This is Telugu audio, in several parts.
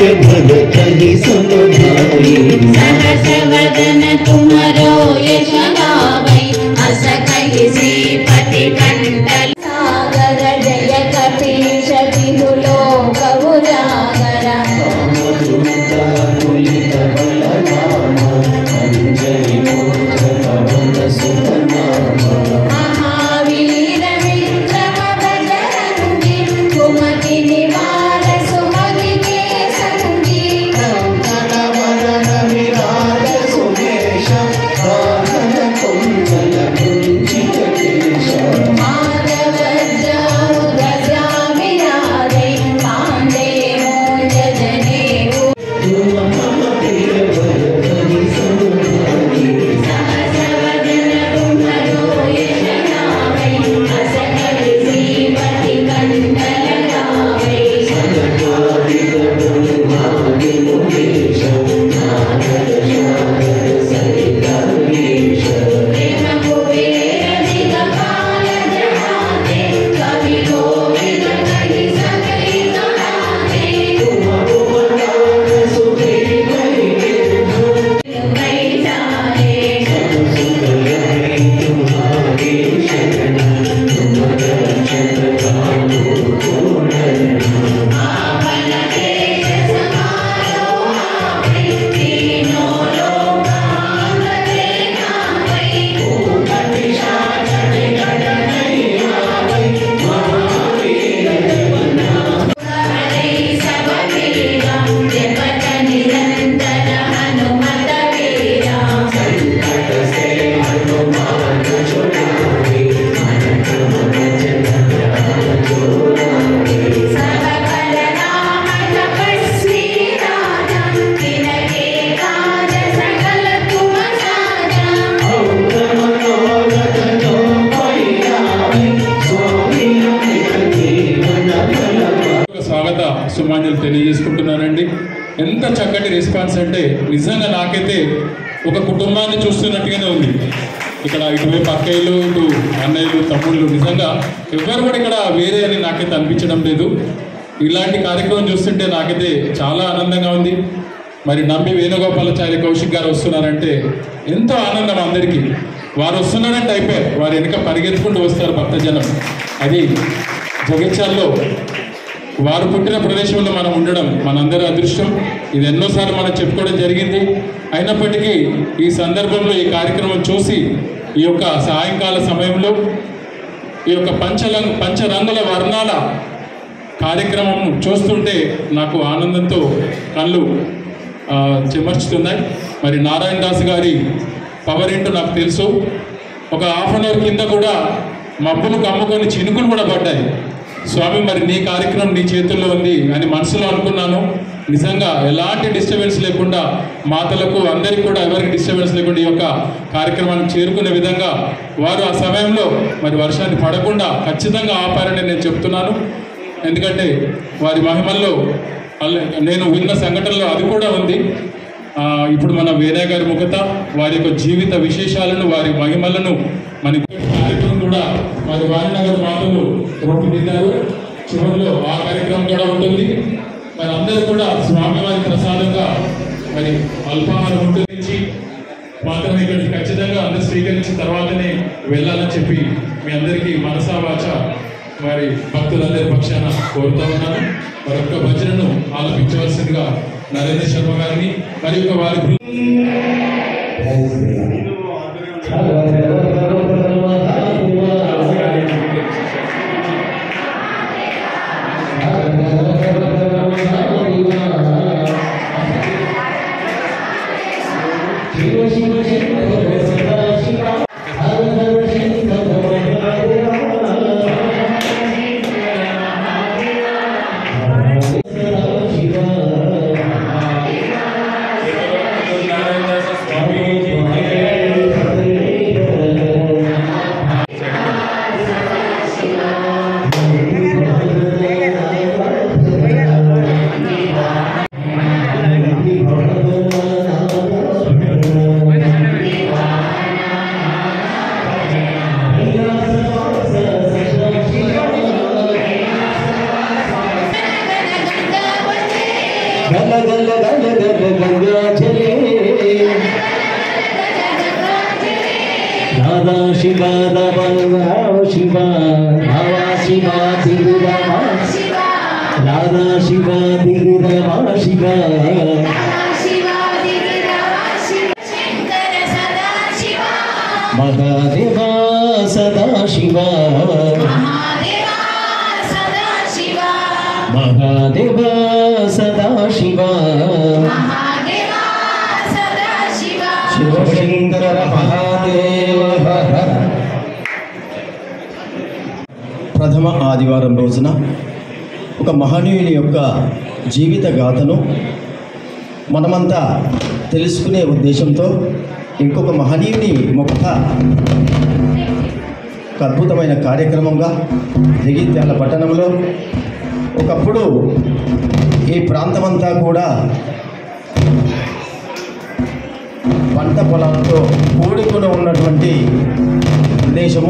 भरतहि समभाई सहस्रवदन तुमरो यश गावै अस कहि श्रीपति कंडल सागर जय कपीश बिहु लोक उजागर महावीर विक्रम बजरंगी कुमति निवार सुमति के संगी माधव जाऊ गजा विराजे कांदे मोज जने सहस्रवदन तुमरो यश गावै अस कहि श्रीपति कंडल गावै प्रेम कुबेर दिगपाल जहाते कवि गोविंद कहि सकहि सुनाते बैठाए आपन देश समारो आपै तीनों लोक आंगते नावै ऊपट शाचन गण नहीं आवै हरे सब वीरा जपत निरंतर हनुमत वीरा सकल राम तपस्वी राजा तिनके काज सकल तुम साजा ఒక స్వాగత సుమాన్యులు తెలియజేసుకుంటున్నానండి ఎంత చక్కటి రెస్పాన్స్ అంటే నిజంగా నాకైతే ఒక కుటుంబాన్ని చూస్తున్నట్టుగానే ఉంది ఇక్కడ ఇటువైపు అక్కయ్యలు ఇటు అన్నయ్యలు తమ్ముళ్ళు నిజంగా ఎవరు కూడా ఇక్కడ వేరే అని నాకైతే అనిపించడం లేదు ఇలాంటి కార్యక్రమం చూస్తుంటే నాకైతే చాలా ఆనందంగా ఉంది మరి నంబి వేణుగోపాలాచారి కౌశిక్ గారు వస్తున్నారంటే ఎంతో ఆనందం అందరికీ వారు వస్తున్నారంటే అయిపోయారు వారు వెనుక పరిగెత్తుకుంటూ వస్తారు భక్తజనం అది జగిత్యాల్లో వారు పుట్టిన ప్రదేశంలో మనం ఉండడం మనందరి అదృష్టం ఇది ఎన్నోసార్లు మనం చెప్పుకోవడం జరిగింది అయినప్పటికీ ఈ సందర్భంలో ఈ కార్యక్రమం చూసి ఈ యొక్క సాయంకాల సమయంలో ఈ యొక్క పంచలం పంచరంగుల వర్ణాల కార్యక్రమం చూస్తుంటే నాకు ఆనందంతో కళ్ళు ఆ, చెమర్చుతున్నాయి మరి నారాయణ దాస్ గారి పవర్ ఏంటో నాకు తెలుసు ఒక హాఫ్ అన్ అవర్ కింద కూడా మబ్బులు కమ్ముకొని చినుకులు కూడా పడ్డాయి స్వామి మరి నీ కార్యక్రమం నీ చేతుల్లో ఉంది అని మనసులో అనుకున్నాను నిజంగా ఎలాంటి డిస్టర్బెన్స్ లేకుండా మాతలకు అందరికీ కూడా ఎవరికి డిస్టర్బెన్స్ లేకుండా ఈ యొక్క కార్యక్రమాన్ని చేరుకునే విధంగా వారు ఆ సమయంలో మరి వర్షాన్ని పడకుండా ఖచ్చితంగా ఆపారని నేను చెప్తున్నాను ఎందుకంటే వారి మహిమల్లో అల్ల- నేను విన్న సంఘటనలో అది కూడా ఉంది ఆ, ఇప్పుడు మన వేరే గారి ముఖత వారి యొక్క జీవిత విశేషాలను వారి మహిమలను మన కార్యక్రమం కూడా మరి వారినగర్ మాటలు రూపుదిద్దారు చివరిలో ఆ కార్యక్రమం కూడా ఉంటుంది మరి అందరూ కూడా స్వామివారి ప్రసాదంగా మరి అల్పాహారం ఉంటుంది మాత్రమే ఇక్కడికి ఖచ్చితంగా అందరూ స్వీకరించిన తర్వాతనే వెళ్ళాలని చెప్పి మీ అందరికీ మనసా వాచ మరి భక్తులందరి పక్షాన కోరుతా ఉన్నాను మరి యొక్క భజనను ఆలపించవలసిందిగా నరేంద్ర శర్మ గారిని మరి యొక్క వారి బృందం Thank you. రాధా శివ రావ శివ రావా శివ దిగురవా రాధా శివ దిగురవా శివ మహాదేవా సదా శివ మహాదేవా సదా శివ శివశంకర మహాదేవ హర ప్రథమ ఆదివారం రోజున ఒక మహనీయుని యొక్క జీవిత గాథను మనమంతా తెలుసుకునే ఉద్దేశంతో ఇంకొక మహనీయుని ముఖ ఒక అద్భుతమైన కార్యక్రమంగా జగిత్యాల పట్టణంలో ఒకప్పుడు ఈ ప్రాంతమంతా కూడా పంట పొలాలతో కూడుకుని ఉన్నటువంటి ప్రదేశము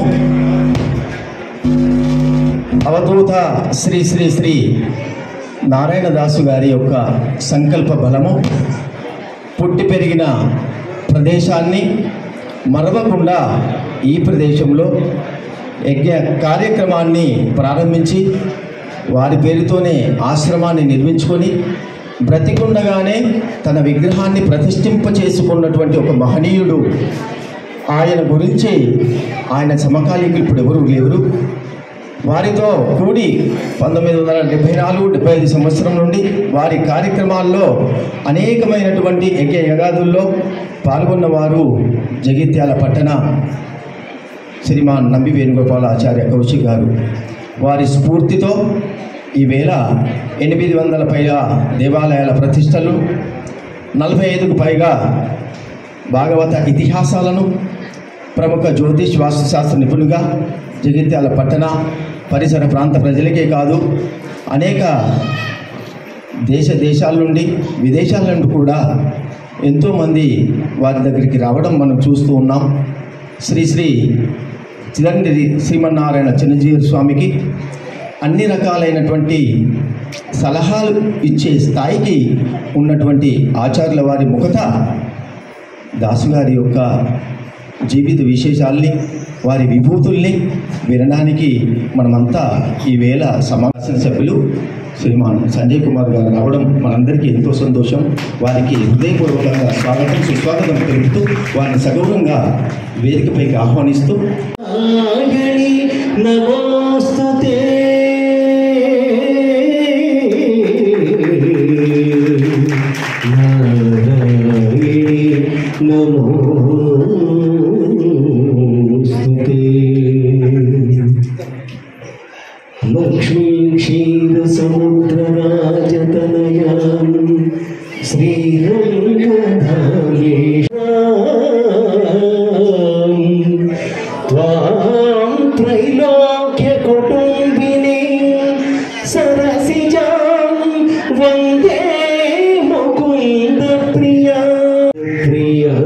అవధూత శ్రీ శ్రీ శ్రీ నారాయణదాసు గారి యొక్క సంకల్ప బలము పుట్టి పెరిగిన ప్రదేశాన్ని మరవకుండా ఈ ప్రదేశంలో యజ్ఞ కార్యక్రమాన్ని ప్రారంభించి వారి పేరుతోనే ఆశ్రమాన్ని నిర్మించుకొని బ్రతికుండగానే తన విగ్రహాన్ని ప్రతిష్ఠింప చేసుకున్నటువంటి ఒక మహనీయుడు ఆయన గురించి ఆయన సమకాలీకులు ఇప్పుడు ఎవరు లేరు వారితో కూడి పంతొమ్మిది వందల డెబ్బై నాలుగు డెబ్బై ఐదు సంవత్సరం నుండి వారి కార్యక్రమాల్లో అనేకమైనటువంటి యజ్ఞ యగాదుల్లో పాల్గొన్న వారు జగిత్యాల పట్టణ శ్రీమాన్ నంబి వేణుగోపాల ఆచార్య కౌశిక్ గారు వారి స్ఫూర్తితో ఈవేళ ఎనిమిది వందల పైగా దేవాలయాల ప్రతిష్టలు నలభై ఐదుకు పైగా భాగవత ఇతిహాసాలను ప్రముఖ జ్యోతిష్ వాస్తుశాస్త్ర నిపుణుగా జగిత్యాల పట్టణ పరిసర ప్రాంత ప్రజలకే కాదు అనేక దేశ దేశాల నుండి విదేశాల నుండి కూడా ఎంతోమంది వారి దగ్గరికి రావడం మనం చూస్తూ ఉన్నాం శ్రీ శ్రీ చిదండి శ్రీమన్నారాయణ చిన్నజీవి స్వామికి అన్ని రకాలైనటువంటి సలహాలు ఇచ్చే స్థాయికి ఉన్నటువంటి ఆచార్యుల వారి ముఖత దాసుగారి యొక్క జీవిత విశేషాల్ని వారి విభూతుల్ని వినడానికి మనమంతా ఈవేళ సమావేశ సభ్యులు శ్రీమాన్ సంజయ్ కుమార్ గారు రావడం మనందరికీ ఎంతో సంతోషం వారికి హృదయపూర్వకంగా స్వాగతం సుస్వాగతం తెలుపుతూ వారిని సగౌరవంగా వేదికపైకి ఆహ్వానిస్తూ నాగణి నమోస్తుతే నారాయణి నమోస్తుతే లక్ష్మీ క్షీర సముద్ర రాజతనయాం శ్రీరంగధాయేశ్వరాం त्वां त्रैलोक्यकुटुम्बिनी सरसिजां वन्दे मुकुन्दप्रिया प्रिया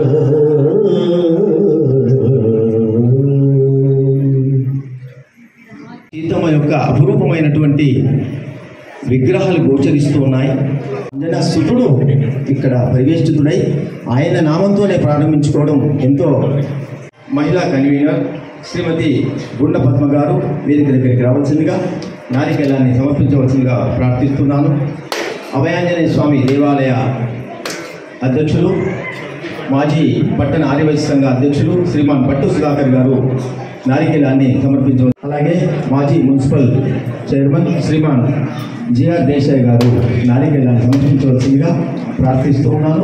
సీతమ్మ యొక్క అపురూపమైనటువంటి విగ్రహాలు గోచరిస్తూ ఉన్నాయి అంజన సుతుడు ఇక్కడ పరివేష్టితుడై ఆయన నామంతోనే ప్రారంభించుకోవడం ఎంతో మహిళా కన్వీనర్ శ్రీమతి గుండ పద్మ గారు వేదిక దగ్గరికి రావాల్సిందిగా నారికేళాన్ని సమర్పించవలసిందిగా ప్రార్థిస్తున్నాను అభయాంజనేయ స్వామి దేవాలయ అధ్యక్షులు మాజీ పట్టణ ఆదివాసీ సంఘ అధ్యక్షులు శ్రీమాన్ భట్టు సుధాకర్ గారు నారికేళాన్ని సమర్పించవచ్చు అలాగే మాజీ municipal chairman Shriman G R Desai garu నారికేళాన్ని సమర్పించవలసిందిగా ప్రార్థిస్తూ ఉన్నాను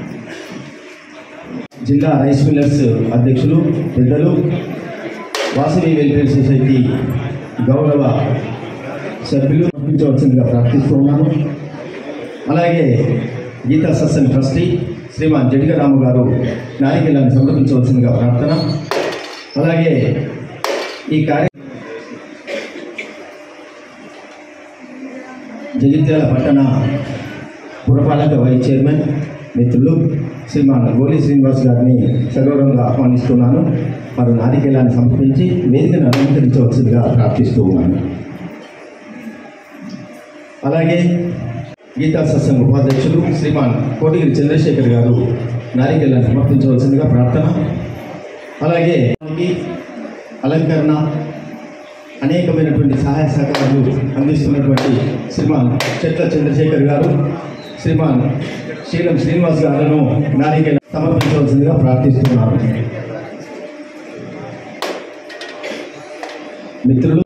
జిల్లా రైస్ మిల్లర్స్ అధ్యక్షులు పెద్దలు వాసవి వెల్ఫేర్ సొసైటీ గౌరవ సభ్యులు సమర్పించవలసిందిగా ప్రార్థిస్తూ ఉన్నాను అలాగే గీతా సత్సంగ్ ట్రస్టీ శ్రీమాన్ జడిగరాము గారు నారికేళాన్ని సమర్పించవలసిందిగా ప్రార్థన అలాగే ఈ కార్య జగిత్యాల పట్టణ పురపాలక వైస్ చైర్మన్ మిత్రులు శ్రీమాన్ గోలి శ్రీనివాస్ గారిని సగౌరవంగా ఆహ్వానిస్తున్నాను వారు నారికేళాన్ని సమర్పించి వేదికను అలంకరించవలసిందిగా ప్రార్థిస్తూ ఉన్నాను అలాగే గీతా సత్సంగ ఉపాధ్యక్షులు శ్రీమాన్ కోటిగిరి చంద్రశేఖర్ గారు నారికేళాన్ని సమర్పించవలసిందిగా ప్రార్థన అలాగే మనకి అలంకరణ అనేకమైనటువంటి సహాయ సహకారాలు అందిస్తున్నటువంటి శ్రీమాన్ చెట్ల చంద్రశేఖర్ గారు శ్రీమాన్ శ్రీలం శ్రీనివాస్ గారులను నారికేల సమర్పించవలసిందిగా ప్రార్థిస్తున్నాను మిత్రులు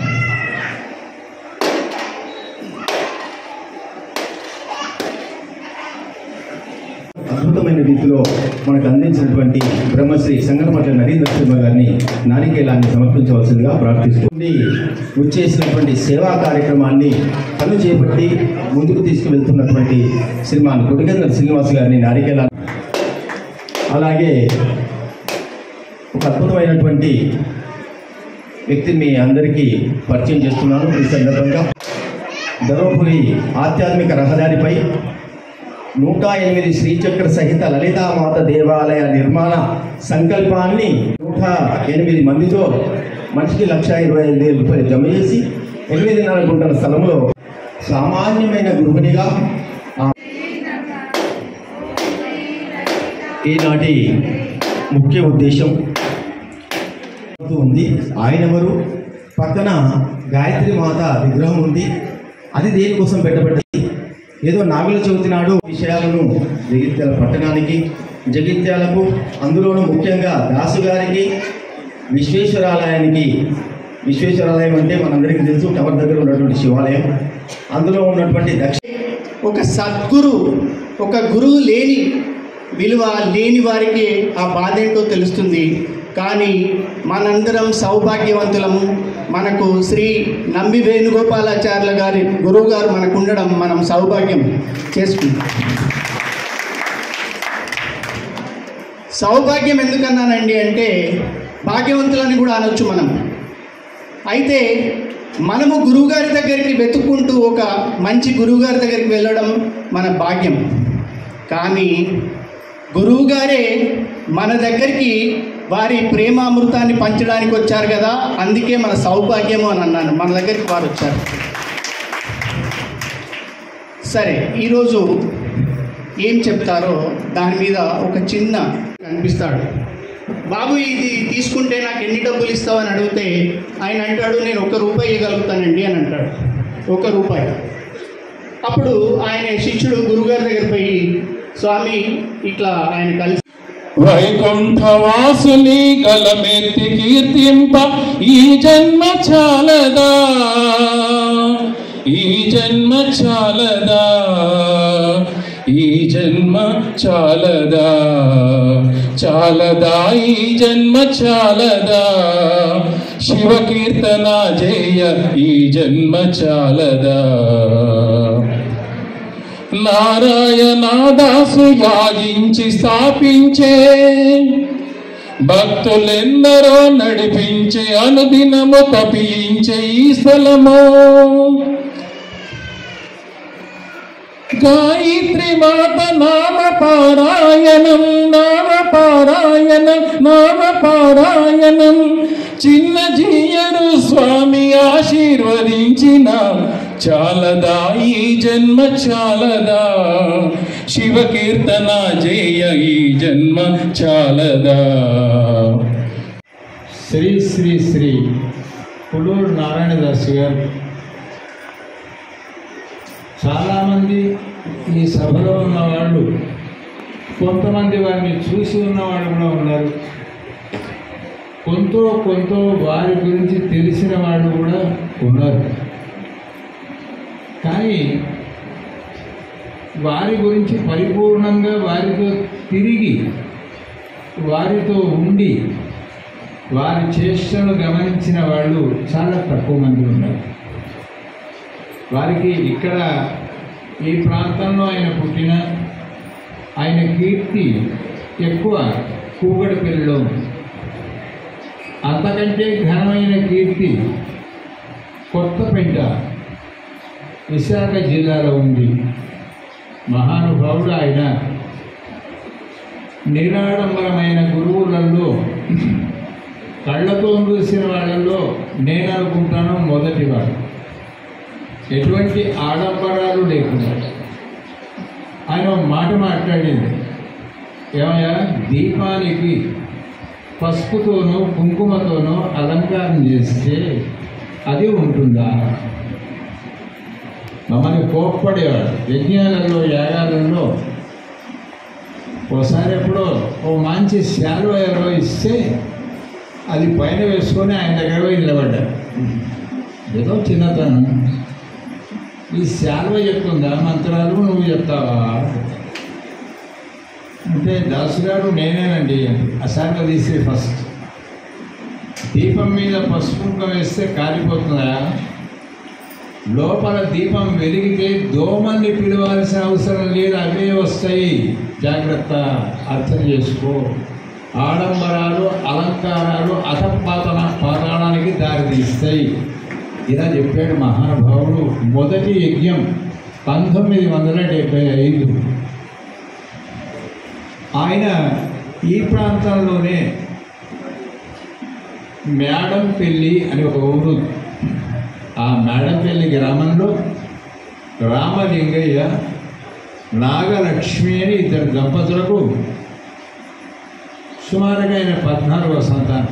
అద్భుతమైన రీతిలో మనకు అందించినటువంటి బ్రహ్మశ్రీ సంగనమట్ల నరేంద్ర శర్మ గారిని నారికేలాన్ని సమర్పించవలసిందిగా ప్రార్థిస్తుంది వచ్చేసినటువంటి సేవా కార్యక్రమాన్ని కను చేపట్టి ముందుకు తీసుకువెళ్తున్నటువంటి శ్రీమాన్ కొడిగందర శ్రీనివాస్ గారిని నారికేలా అలాగే ఒక అద్భుతమైనటువంటి వ్యక్తిని మీ అందరికీ పరిచయం చేస్తున్నాను ఈ సందర్భంగా ధర్మపురి ఆధ్యాత్మిక రహదారిపై నూట ఎనిమిది శ్రీచక్ర సహిత లలితామాత దేవాలయ నిర్మాణ సంకల్పాన్ని నూట ఎనిమిది మందితో మనిషికి లక్ష ఇరవై ఐదు వేల రూపాయలు జమ చేసి ఎనిమిదిన్నర గుంటల స్థలంలో సామాన్యమైన గృహిణిగా ఆ ఈనాటి ముఖ్య ఉద్దేశం ఉంది ఆయన ఎవరు పక్కన గాయత్రి మాత విగ్రహం ఉంది అది దేనికోసం పెట్టబడ్డది ఏదో నాగుల చవితి నాడు విషయాలను జగిత్యాల పట్టణానికి జగిత్యాలకు అందులోనూ ముఖ్యంగా దాసు గారికి విశ్వేశ్వరాలయానికి విశ్వేశ్వరాలయం అంటే మనందరికీ తెలుసు టవర్ దగ్గర ఉన్నటువంటి శివాలయం అందులో ఉన్నటువంటి దక్ష ఒక సద్గురు ఒక గురువు లేని విలువ లేని వారికి ఆ బాధ ఏంటో తెలుస్తుంది కానీ మనందరం సౌభాగ్యవంతులము మనకు శ్రీ నంబి వేణుగోపాలాచార్యుల గారి గురువు గారు మనకు ఉండడం మనం సౌభాగ్యం చేసుకుంటాం సౌభాగ్యం ఎందుకన్నానండి అంటే భాగ్యవంతులని కూడా అనొచ్చు మనం అయితే మనము గురువుగారి దగ్గరికి వెతుక్కుంటూ ఒక మంచి గురువుగారి దగ్గరికి వెళ్ళడం మన భాగ్యం కానీ గురువుగారే మన దగ్గరికి వారి ప్రేమామృతాన్ని పంచడానికి వచ్చారు కదా అందుకే మన సౌభాగ్యము అని అన్నాను మన దగ్గరికి వారు వచ్చారు సరే ఈరోజు ఏం చెప్తారో దాని మీద ఒక చిన్న కనిపిస్తాడు బాబు ఇది తీసుకుంటే నాకు ఎన్ని డబ్బులు ఇస్తావు అని అడిగితే ఆయన అంటాడు నేను ఒక రూపాయి ఇవ్వగలుగుతానండి అని అంటాడు ఒక రూపాయి అప్పుడు ఆయన శిష్యుడు గురుగారి దగ్గర పోయి స్వామి ఇట్లా ఆయన కలిసి వైకుంఠవాసుని గలమెత్తి కీర్తింప ఈ జన్మ చాలదా ఈ జన్మ చాలదా ఈ జన్మ చాలదా చాలదా ఈ జన్మ చాలదా శివ కీర్తన జయ ఈ జన్మ చాలదా నారాయణదాసు యాగించి స్థాపించే భక్తులెందరో నడిపించే అనుదినము తపించే ఈ స్థలము గాయత్రి మాత నామ పారాయణం నామ పారాయణం నామ పారాయణం చిన్న జీయరు స్వామి ఆశీర్వదించిన చాలదా ఈ జన్మ చాలదా శివ కీర్తన జయ ఈ జన్మ చాలదా శ్రీ శ్రీ శ్రీ పులూరు నారాయణదాస్ గారు చాలామంది ఈ సభలో ఉన్నవాళ్ళు కొంతమంది వారిని చూసి ఉన్నవాళ్ళు కూడా ఉన్నారు కొంత కొంత వారి గురించి తెలిసిన వాళ్ళు కూడా ఉన్నారు కానీ వారి గురించి పరిపూర్ణంగా వారితో తిరిగి వారితో ఉండి వారి చేష్టను గమనించిన వాళ్ళు చాలా తక్కువ మంది ఉన్నారు వారికి ఇక్కడ ఈ ప్రాంతంలో ఆయన పుట్టిన ఆయన కీర్తి ఎక్కువ కూగడపల్లిలో ఉంది అంతకంటే ఘనమైన కీర్తి కొత్తపేట విశాఖ జిల్లాలో ఉంది మహానుభావుడు ఆయన నిరాడంబరమైన గురువులలో కళ్ళతో చూసిన వాళ్ళల్లో నేను అనుకుంటాను మొదటివాడు ఎటువంటి ఆడంబరాలు లేకుండా ఆయన ఒక మాట మాట్లాడింది ఏమయ్యా దీపానికి పసుపుతోనో కుంకుమతోనో అలంకారం చేస్తే అది ఉంటుందా మమ్మల్ని కోప్పడేవాడు యజ్ఞాలలో యాగాలలో ఒకసారి ఎప్పుడో ఓ మంచి శాలువ ఎవరో ఇస్తే అది పైన వేసుకొని ఆయన దగ్గర పోయి నిలబడ్డాడు ఏదో చిన్నతనం ఈ శాలువ చెప్తుందా మంత్రాలు నువ్వు చెప్తావా అంటే దాసు గారు నేనేనండి ఆ శాలువ తీసే ఫస్ట్ దీపం మీద పసుపు కుంకుమ వేస్తే కాలిపోతుందా లోపల దీపం వెలిగితే దోమల్ని పిలవాల్సిన అవసరం లేదు అవే వస్తాయి జాగ్రత్త అర్థం చేసుకో ఆడంబరాలు అలంకారాలు అధపాతన పాతాళానికి దారితీస్తాయి ఇలా చెప్పాడు మహానుభావుడు మొదటి యజ్ఞం పంతొమ్మిది వందల డెబ్బై ఐదు ఆయన ఈ ప్రాంతంలోనే మేడంపల్లి అని ఒక ఊరు ఉంది. ఆ మేడంపల్లి గ్రామంలో రామలింగయ్య నాగలక్ష్మి అని ఇద్దరు దంపతులకు సుమారుగా ఆయన పద్నాలుగో సంతానం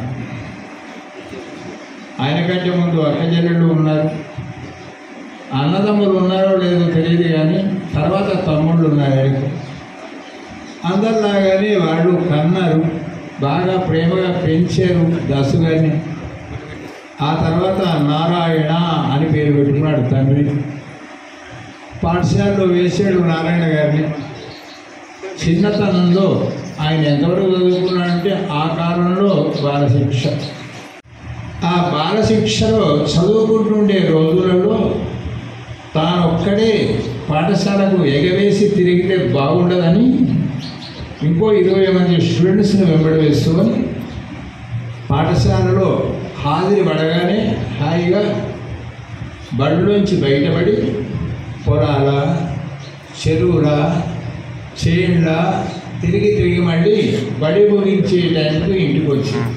ఆయన కంటే ముందు అక్కజల్లుళ్ళు ఉన్నారు అన్నదమ్ములు ఉన్నారో లేదో తెలియదు కానీ తర్వాత తమ్ముళ్ళు ఉన్నారు ఆయనకు అందరిలాగానే వాళ్ళు కన్నారు బాగా ప్రేమగా పెంచారు దసు గారిని ఆ తర్వాత నారాయణ అని పేరు పెట్టుకున్నాడు తండ్రి పాఠశాలలో వేసాడు నారాయణ గారిని చిన్నతనంలో ఆయన ఎంతవరకు చదువుకున్నాడంటే ఆ కాలంలో బాలశిక్ష ఆ బాలశిక్షలో చదువుకుంటుండే రోజులలో తానొక్కడే పాఠశాలకు ఎగవేసి తిరిగితే బాగుండదని ఇంకో ఇరవై మంది స్టూడెంట్స్ని వెంబడి వేసుకొని పాఠశాలలో హాజరు పడగానే హాయిగా బడిలోంచి బయటపడి పొలాల చెరువుల చేళ్ళ తిరిగి తిరిగి మళ్ళీ బడి ముగించే టైంకి ఇంటికి వచ్చింది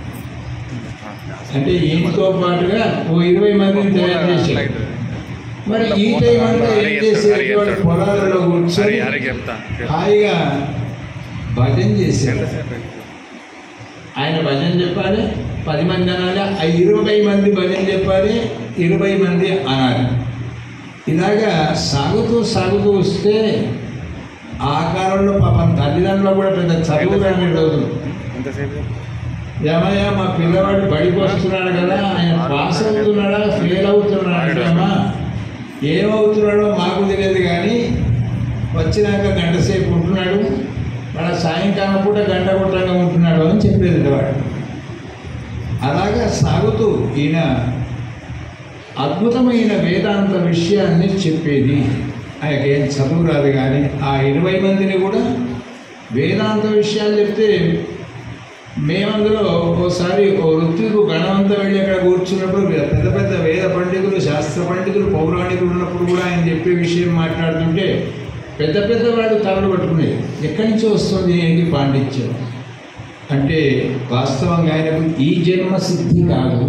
అంటే ఈయనతో పాటుగా ఓ ఇరవై మందిని తయారు చేశారు మరి ఈ టైం అంతా ఏం చేసేది వాళ్ళు పొలాలలో కూర్చొని హాయిగా భజన చేశారు ఆయన భజన చెప్పాలి పది మంది అనాలి ఆ ఇరవై మంది భజన చెప్పాలి ఇరవై మంది అనాలి ఇలాగా సాగుతూ సాగుతూ వస్తే ఆ కాలంలో పాపం తల్లిదండ్రులు కూడా పెద్ద చదువు రాని రోజులు ఏమయ్యా మా పిల్లవాడు బడికి వస్తున్నాడు కదా ఆయన పాస్ అవుతున్నాడా ఫెయిల్ అవుతున్నాడా అమ్మా ఏమవుతున్నాడో మాకు తెలియదు కానీ వచ్చినాక గంట సేపు ఉంటున్నాడు మన సాయంకాలం పూట గంట కొట్టంగా ఉంటున్నాడు అని చెప్పేది వాడు అలాగా సాగుతూ ఈయన అద్భుతమైన వేదాంత విషయాన్ని చెప్పేది ఆయనకేం చదువు రాదు కానీ ఆ ఇరవై మందిని కూడా వేదాంత విషయాలు చెప్తే మేమందులో ఓసారి ఓ ఋతుకు గణవంతం వెళ్ళి అక్కడ కూర్చున్నప్పుడు పెద్ద పెద్ద వేద పండితులు శాస్త్ర పండితులు పౌరాణికులు ఉన్నప్పుడు కూడా ఆయన చెప్పే విషయం మాట్లాడుతుంటే పెద్ద పెద్ద వాళ్ళు తలలు పట్టుకునేది ఎక్కడి నుంచి వస్తుంది ఏంటి పాండిత్యం అంటే వాస్తవంగా ఆయనకు ఈ జన్మ సిద్ధి కాదు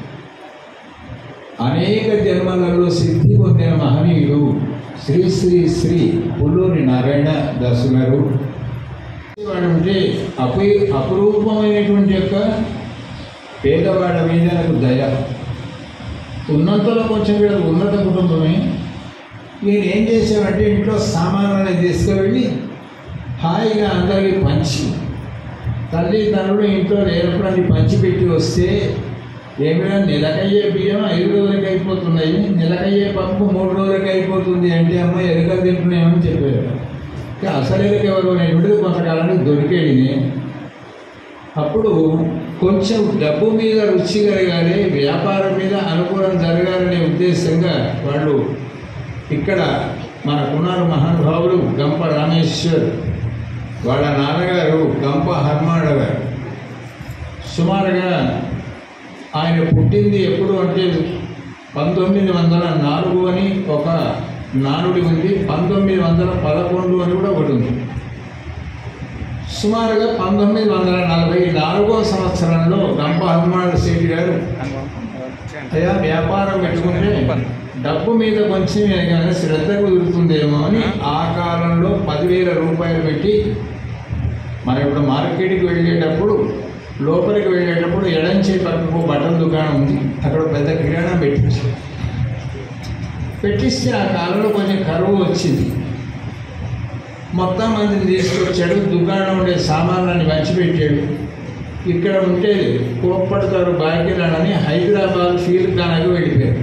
అనేక జన్మలలో సిద్ధి పొందిన మహనీయుడు శ్రీ శ్రీ శ్రీ పుల్లూరి నారాయణ దాసు గారు వాడు అంటే అపు అపురూపమైనటువంటి యొక్క పేదవాడ మీద నాకు దయ ఉన్నంతలో కొంచెం వీళ్ళకి ఉన్నత కుటుంబమే నేను ఏం చేశానంటే ఇంట్లో సామాన్లని తీసుకువెళ్ళి హాయిగా అందరికీ పంచి తల్లి తండ్రులు ఇంట్లో లేనప్పుడు పంచిపెట్టి వస్తే ఏమైనా నెలకయ్యే బియ్యం ఐదు రోజులకి అయిపోతున్నాయి నెలకయ్యే పప్పు మూడు రోజులకి అయిపోతుంది అంటే అమ్మ ఎలుకలు తింటున్నాయని చెప్పారు ఇక అసలు ఎలుక ఎవరు అనేటువంటిది కొంతకాలానికి దొరికేది అప్పుడు కొంచెం డబ్బు మీద రుచి కలగాలి వ్యాపారం మీద అనుకూలం జరగాలనే ఉద్దేశంగా వాళ్ళు ఇక్కడ మనకున్నారు మహానుభావులు గంప రామేశ్వర్ వాళ్ళ నాన్నగారు గంప హర్మాడ గారు సుమారుగా ఆయన పుట్టింది ఎప్పుడు అంటే పంతొమ్మిది వందల నాలుగు అని ఒక నానుడి ఉంది పంతొమ్మిది వందల పదకొండు అని కూడా ఒకటి ఉంది సుమారుగా పంతొమ్మిది వందల నలభై నాలుగో సంవత్సరంలో గంప హనుమాన్ శెట్టి గారు అయ్యా వ్యాపారం పెట్టుకుంటే డబ్బు మీద కొంచెం కానీ శ్రద్ధ కుదురుతుందేమో అని ఆ కాలంలో పదివేల రూపాయలు పెట్టి మనం ఇప్పుడు మార్కెట్కి వెళ్ళేటప్పుడు లోపలికి వెళ్ళేటప్పుడు ఎడంచే పక్కకు బట్టల దుకాణం ఉంది అక్కడ పెద్ద కిరాణా పెట్టించారు పెట్టిస్తే ఆ కాలంలో కొంచెం కరువు వచ్చింది మొత్తం మందిని తీసుకొచ్చాడు దుకాణం ఉండే సామాన్లన్నీ పంచిపెట్టాడు ఇక్కడ ఉంటే కోప్పడతారు భాగ్యరాణని హైదరాబాద్ ఫీల్ ఖానాకు వెళ్ళిపోయారు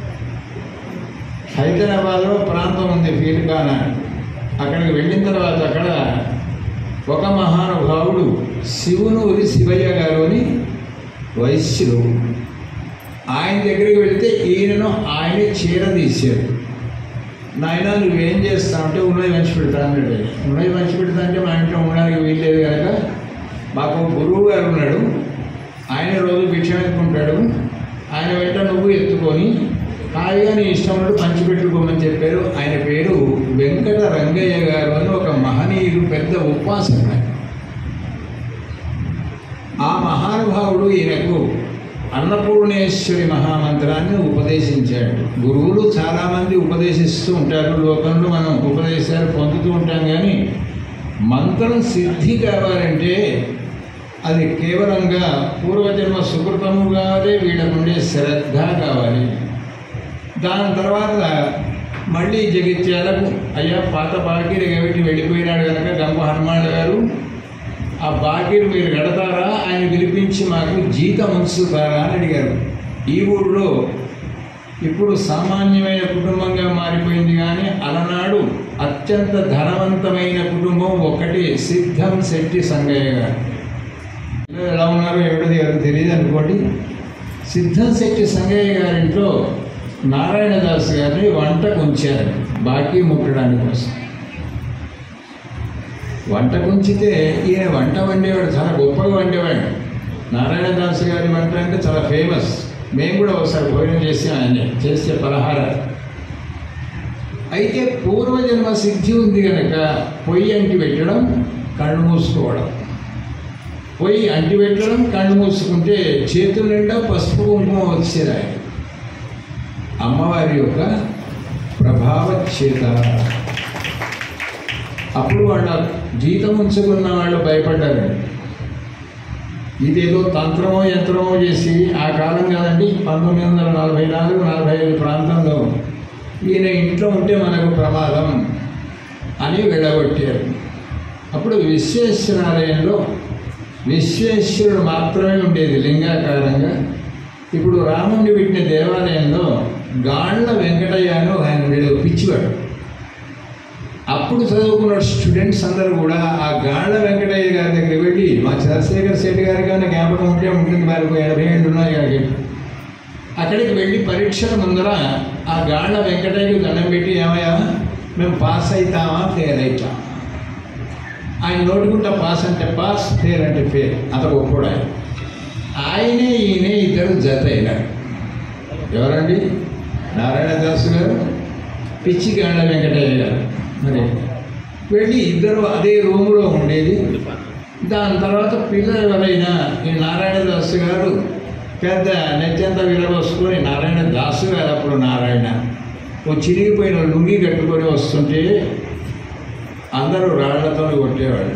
హైదరాబాద్లో ప్రాంతం ఉంది ఫీల్ ఖానా అక్కడికి వెళ్ళిన తర్వాత అక్కడ ఒక మహానుభావుడు శివునూరి శివయ్య గారు అని వైశ్యుడు ఆయన దగ్గరికి వెళితే ఈయనను ఆయన చీర తీశాడు నాయన నువ్వేం చేస్తావు అంటే ఉన్నది మంచి పెడతా అన్నాడు ఉన్నది మంచి పెడతా అంటే మా ఇంట్లో ఉండడానికి వీల్లేదు కనుక మాకు గురువు గారు ఉన్నాడు ఆయన రోజు భిక్ష ఎత్తుకుంటాడు ఆయన వెంట నువ్వు ఎత్తుకొని హాయిగా నీ ఇష్టం ఉన్నట్టు పంచిపెట్టుకోమని చెప్పారు ఆయన పేరు వెంకట రంగయ్య గారు అని ఒక మహనీయుడు పెద్ద ఉపాసకుడు ఆయన. ఆ మహానుభావుడు ఈయనకు అన్నపూర్ణేశ్వరి మహామంత్రాన్ని ఉపదేశించాడు గురువులు చాలామంది ఉపదేశిస్తూ ఉంటారు లోకంలో మనం ఉపదేశాలు పొందుతూ ఉంటాం కానీ మంత్రం సిద్ధి కావాలంటే అది కేవలంగా పూర్వజన్మ సుకృతము కావాలి వీళ్ళకుండే శ్రద్ధ కావాలి దాని తర్వాత మళ్ళీ జగిత్యాలకు అయ్యా పాత బాకీలు కాబట్టి వెళ్ళిపోయినాడు కనుక గంప హనుమాన్ గారు ఆ బాకీలు మీరు కడతారా ఆయన పిలిపించి మాకు జీతం ఉంచుతారా అని అడిగారు ఈ ఊళ్ళో ఇప్పుడు సామాన్యమైన కుటుంబంగా మారిపోయింది కానీ అలనాడు అత్యంత ధనవంతమైన కుటుంబం ఒకటి సిద్ధం శెట్టి సంగయ్య గారు పిల్లలు ఎలా ఉన్నారో ఎవరిది ఎవరికి తెలియదు అనుకోండి సిద్ధం శెట్టి సంగయ్య గారింట్లో నారాయణదాస్ గారిని వంటకు ఉంచారు బాకీ ముట్టడానికి కోసం వంట ఉంచితే ఈయన వంట వండేవాడు చాలా గొప్పగా వండేవాడు నారాయణదాస్ గారి వంట అంటే చాలా ఫేమస్ మేము కూడా ఒకసారి భోజనం చేసాం ఆయన చేసే పలహారాలు అయితే పూర్వజన్మ సిద్ధి ఉంది కనుక పొయ్యి అంటి పెట్టడం కళ్ళు మూసుకోవడం పొయ్యి అంటి పెట్టడం కళ్ళు మూసుకుంటే చేతుల నిండా పసుపు కుంకుమ వచ్చేది ఆయన అమ్మవారి యొక్క ప్రభావ చేత అప్పుడు వాళ్ళ జీతం ఉంచుకున్న వాళ్ళు భయపడ్డారు ఇదేదో తంత్రమో యంత్రమో చేసి ఆ కాలం కాదండి పంతొమ్మిది వందల నలభై నాలుగు నలభై ఐదు ప్రాంతంలో ఈయన ఇంట్లో ఉంటే మనకు ప్రమాదం అని వెళ్ళగొట్టారు అప్పుడు విశ్వేశ్వరాలయంలో విశ్వేశ్వరుడు మాత్రమే ఉండేది లింగాకారంగా ఇప్పుడు రాముడిని పెట్టిన దేవాలయంలో గాళ్ళ వెంకటయ్య అని ఒక ఆయన ఉండేది ఒక పిచ్చివాడు అప్పుడు చదువుకున్న స్టూడెంట్స్ అందరూ కూడా ఆ గాళ్ళ వెంకటయ్య గారి దగ్గరికి వెళ్ళి మా చంద్రశేఖర్ శెట్టి గారి కానీ జ్ఞాపకం ఉంటే ఉంటుంది వారికి ఎనభై ఏళ్ళు ఉన్నాయి కానీ అక్కడికి వెళ్ళి పరీక్షల ముందర ఆ గాళ్ళ వెంకటయ్యకి దండం పెట్టి ఏమయ్యా మేము పాస్ అవుతామా ఫెయిల్ అవుతామా ఆయన నోటుకుంటా పాస్ అంటే పాస్ ఫెయిల్ అంటే ఫెయిల్ అంత గొప్పడు ఆయన ఆయనే ఈయనే ఇద్దరు జత అయినారు ఎవరండి నారాయణదాస్ గారు పిచ్చి గాళ్ళ వెంకటయ్య గారు మరి వెళ్ళి ఇద్దరు అదే రూములో ఉండేది దాని తర్వాత పిల్లలు ఎవరైనా ఈ నారాయణదాస్ గారు పెద్ద నెత్తంతా విరవసుకొని నారాయణ దాసు గారు అప్పుడు నారాయణ ఓ చిరిగిపోయిన లుంగి కట్టుకొని వస్తుంటే అందరూ రాళ్లతో కొట్టేవాళ్ళు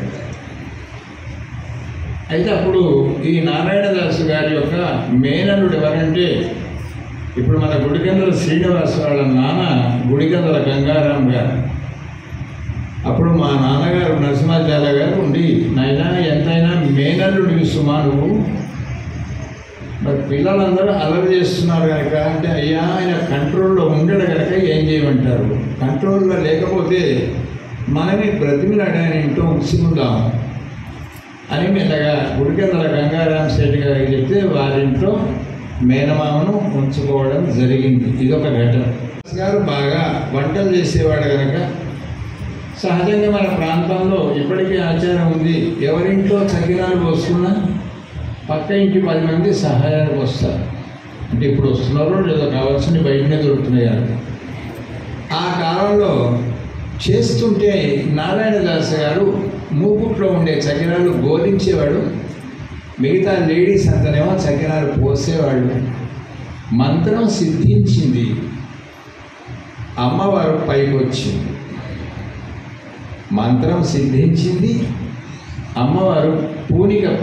అయితే అప్పుడు ఈ నారాయణదాసు గారి యొక్క మేనలుడు ఎవరంటే ఇప్పుడు మన గుడికందల శ్రీనివాస్ వాళ్ళ నాన్న గుడికందల గంగారాం గారు అప్పుడు మా నాన్నగారు నరసింహాచార్య గారు ఉండి నాయన ఎంతైనా మేనల్లుడివి సుమా నువ్వు మరి పిల్లలందరూ అలరి చేస్తున్నారు కనుక అంటే అయ్యా ఆయన కంట్రోల్లో ఉండడు కనుక ఏం చేయమంటారు కంట్రోల్లో లేకపోతే మనమే బ్రతిమిలాడి ఆయన ఇంట్లో ఉంచుకుందాం అని మెల్లగా గుడికెందల గంగారాం శెట్టి గారికి చెప్తే వారింట్లో మేనమామను ఉంచుకోవడం జరిగింది ఇదొక ఘటన గారు బాగా వంటలు చేసేవాడు కనుక సహజంగా మన ప్రాంతంలో ఇప్పటికీ ఆచారం ఉంది ఎవరింట్లో చకినాలు పోసుకున్నా పక్క ఇంటి పది మంది సహాయానికి వస్తారు అంటే ఇప్పుడు వస్తున్నారో లేదో కావాల్సింది బయటనే దొరుకుతున్నాయి కనుక ఆ కాలంలో చేస్తుంటే నారాయణదాస్ గారు మూకుట్లో ఉండే చకినాలు బోధించేవాడు మిగతా లేడీస్ అంతనేమో చకినాలు పోసేవాళ్ళు మంత్రం సిద్ధించింది అమ్మవారు పైకి వచ్చింది మంత్రం సిద్ధించింది అమ్మవారు పూనిక పై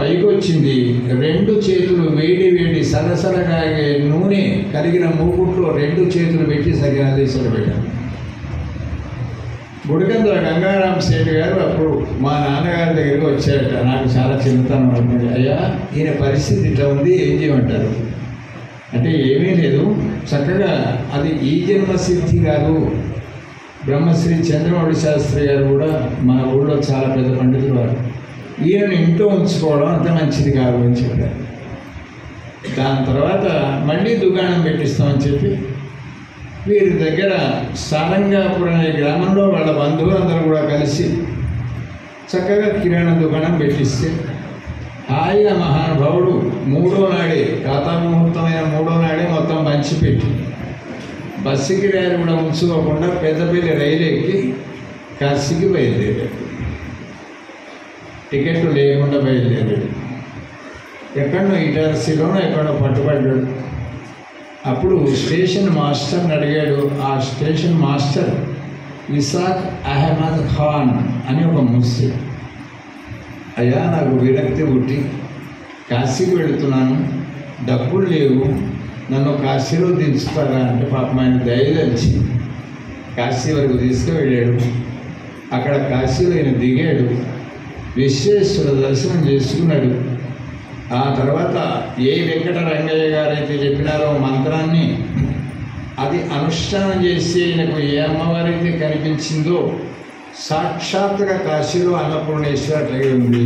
పైకి వచ్చింది రెండు చేతులు వేడి వేడి సలసలగా నూనె కలిగిన మూకుట్లో రెండు చేతులు పెట్టి సగ్నాదేశాలు పెట్టాను గుడికందుల గంగారాం సేటు గారు అప్పుడు మా నాన్నగారి దగ్గరికి వచ్చారట నాకు చాలా చిన్నతనం అవుతుంది అయ్యా ఈయన పరిస్థితి ఇట్లా ఉంది ఏం చేయమంటారు అంటే ఏమీ లేదు చక్కగా అది ఈ జన్మ సిద్ధి కాదు బ్రహ్మశ్రీ చంద్రమౌళి శాస్త్రి గారు కూడా మన ఊళ్ళో చాలా పెద్ద పండితులు వారు ఈయనను ఇంట్లో ఉంచుకోవడం అంత మంచిది కాదు అని చెప్పారు దాని తర్వాత మళ్ళీ దుకాణం పెట్టిస్తామని చెప్పి వీరి దగ్గర సారంగాపురం అనే గ్రామంలో వాళ్ళ బంధువులందరూ కూడా కలిసి చక్కగా కిరాణా దుకాణం పెట్టిస్తే హాయిగా మహానుభావుడు మూడో నాడే ఖాతా ముహూర్తమైన మూడో నాడే మొత్తం పంచిపెట్టి బస్సు కిరాయిలు కూడా ఉంచుకోకుండా పెద్దపల్లి రైలు ఎక్కి కాశీకి బయలుదేరాడు టికెట్లు లేకుండా బయలుదేరాడు ఎక్కడో ఇటార్సీలోనో ఎక్కడో పట్టుబడ్డాడు అప్పుడు స్టేషన్ మాస్టర్ని అడిగాడు ఆ స్టేషన్ మాస్టర్ ఇసాక్ అహ్మద్ ఖాన్ అని ఒక ముస్లిం అయ్యా నాకు విరక్తి పుట్టి కాశీకి వెళుతున్నాను డబ్బులు లేవు నన్ను కాశీలో దించుతారా అంటే పాపం ఆయన దయదలిచి కాశీ వరకు తీసుకువెళ్ళాడు అక్కడ కాశీలో ఆయన దిగాడు విశ్వేశ్వర దర్శనం చేసుకున్నాడు ఆ తర్వాత ఏ వెంకట రంగయ్య గారైతే చెప్పినారో మంత్రాన్ని అది అనుష్ఠానం చేసి ఆయనకు ఏ అమ్మవారైతే కనిపించిందో సాక్షాత్తుగా కాశీలో అన్నపూర్ణేశ్వర అట్లాగే ఉంది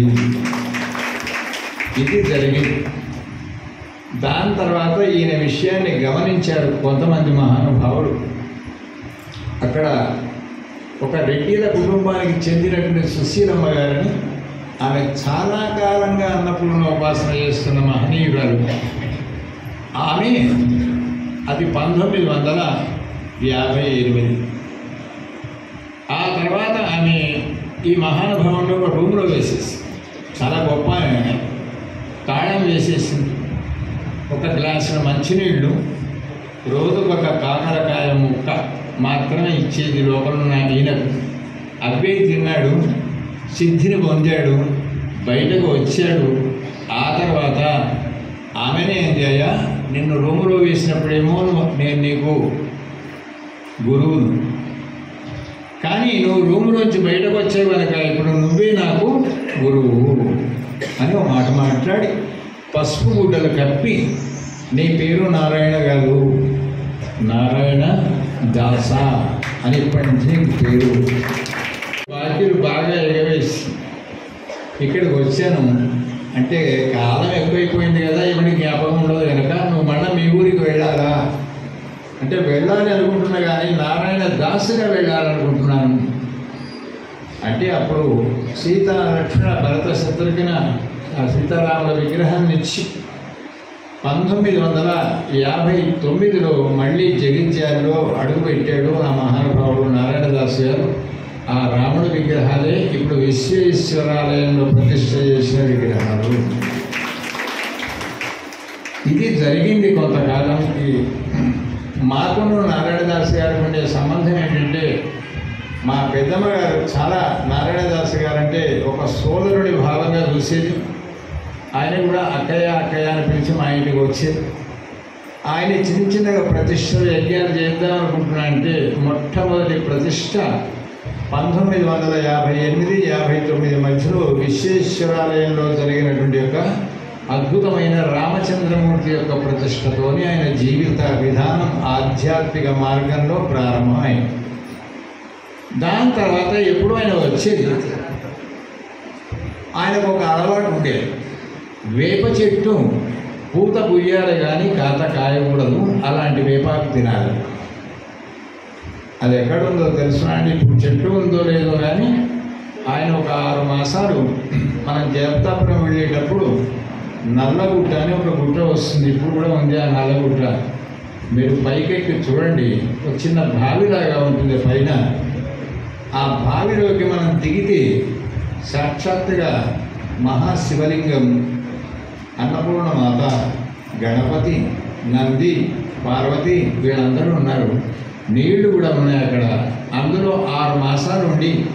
ఇది జరిగింది దాని తర్వాత ఈయన విషయాన్ని గమనించారు కొంతమంది మహానుభావులు అక్కడ ఒక రెడ్డిల కుటుంబానికి చెందినటువంటి సుశీలమ్మ గారిని ఆమె చాలా కాలంగా అన్నపూర్ణ ఉపాసన చేస్తున్న మహనీయురాలు ఆమె అది పంతొమ్మిది వందల యాభై ఎనిమిది ఆ తర్వాత ఆమె ఈ మహానుభావుని ఒక రూమ్లో వేసేసి చాలా గొప్ప ఆమె తాళం వేసేసింది ఒక గ్లాసుల మంచినీళ్ళు రోజుకు ఒక కాకరకాయ ముక్క మాత్రమే ఇచ్చేది లోపల ఉన్న ఈయనకు అవే తిన్నాడు సిద్ధిని పొందాడు బయటకు వచ్చాడు ఆ తర్వాత ఆమెనే ఏం చేయ నిన్ను రూములో వేసినప్పుడేమో నువ్వు- నేను నీకు గురువును కానీ నువ్వు రూములోంచి బయటకు వచ్చావు కనుక ఇప్పుడు నువ్వే నాకు గురువు అని ఒక మాట మాట్లాడి పసుపు గుడ్డలు కప్పి నీ పేరు నారాయణ గారు నారాయణ దాస అని ఇప్పటి నుంచి నీకు పేరు బాధ్యులు బాగా ఎగవేసి ఇక్కడికి వచ్చాను అంటే కాలం ఎక్కువైపోయింది కదా ఇవన్నీ జ్ఞాపకం ఉండదు కనుక నువ్వు మళ్ళీ మీ ఊరికి వెళ్ళాలా అంటే వెళ్ళాలి అనుకుంటున్నా కానీ నారాయణ దాసుగా వెళ్ళాలనుకుంటున్నాను అంటే అప్పుడు సీత లక్ష్మణ భరత శత్రుఘ్న ఆ సీతారాముల విగ్రహాన్ని ఇచ్చి పంతొమ్మిది వందల యాభై తొమ్మిదిలో మళ్ళీ జగిత్యాలలో అడుగుపెట్టాడు ఆ మహానుభావుడు నారాయణదాస్ గారు ఆ రాముడి విగ్రహాలే ఇప్పుడు విశ్వేశ్వరాలయంలో ప్రతిష్ఠ చేసిన విగ్రహాలు ఇది జరిగింది కొంతకాలంకి మాకును నారాయణదాస్ గారికి ఉండే సంబంధం ఏంటంటే మా పెద్దమ్మ గారు చాలా నారాయణదాస్ గారు అంటే ఒక సోదరుడి భావంగా చూసేది ఆయన కూడా అక్కయ్య అక్కయ్య అని పిలిచి మా ఇంటికి వచ్చేది ఆయన చిన్న చిన్నగా ప్రతిష్టలు యజ్ఞాలు చేద్దాం అనుకుంటున్నా అంటే మొట్టమొదటి ప్రతిష్ట పంతొమ్మిది వందల యాభై ఎనిమిది యాభై తొమ్మిది మధ్యలో విశ్వేశ్వరాలయంలో జరిగినటువంటి యొక్క అద్భుతమైన రామచంద్రమూర్తి యొక్క ప్రతిష్టతోని ఆయన జీవిత విధానం ఆధ్యాత్మిక మార్గంలో ప్రారంభమైంది దాని తర్వాత ఎప్పుడు ఆయన వచ్చేది ఆయనకు ఒక అలవాటు ఉండేది వేప చెట్టు పూత పుయ్యాలి కానీ కాత కాయకూడదు అలాంటి వేపాకు తినాలి అది ఎక్కడుందో తెలుసునా అండి ఇప్పుడు చెట్టు ఉందో లేదో కానీ ఆయన ఒక ఆరు మాసాలు మనం జగతాపురం వెళ్ళేటప్పుడు నల్లగుట్ట అని ఒక గుట్ట వస్తుంది ఇప్పుడు కూడా ఉంది ఆ నల్లగుట్ట మీరు పైకెక్కి చూడండి ఒక చిన్న బావిలాగా ఉంటుంది పైన ఆ బావిలోకి మనం దిగితే సాక్షాత్తుగా మహాశివలింగం అన్నపూర్ణ మాత గణపతి నంది పార్వతి వీళ్ళందరూ ఉన్నారు నీళ్లు కూడా ఉన్నాయి అక్కడ అందులో ఆరు మాసాలు ఉండి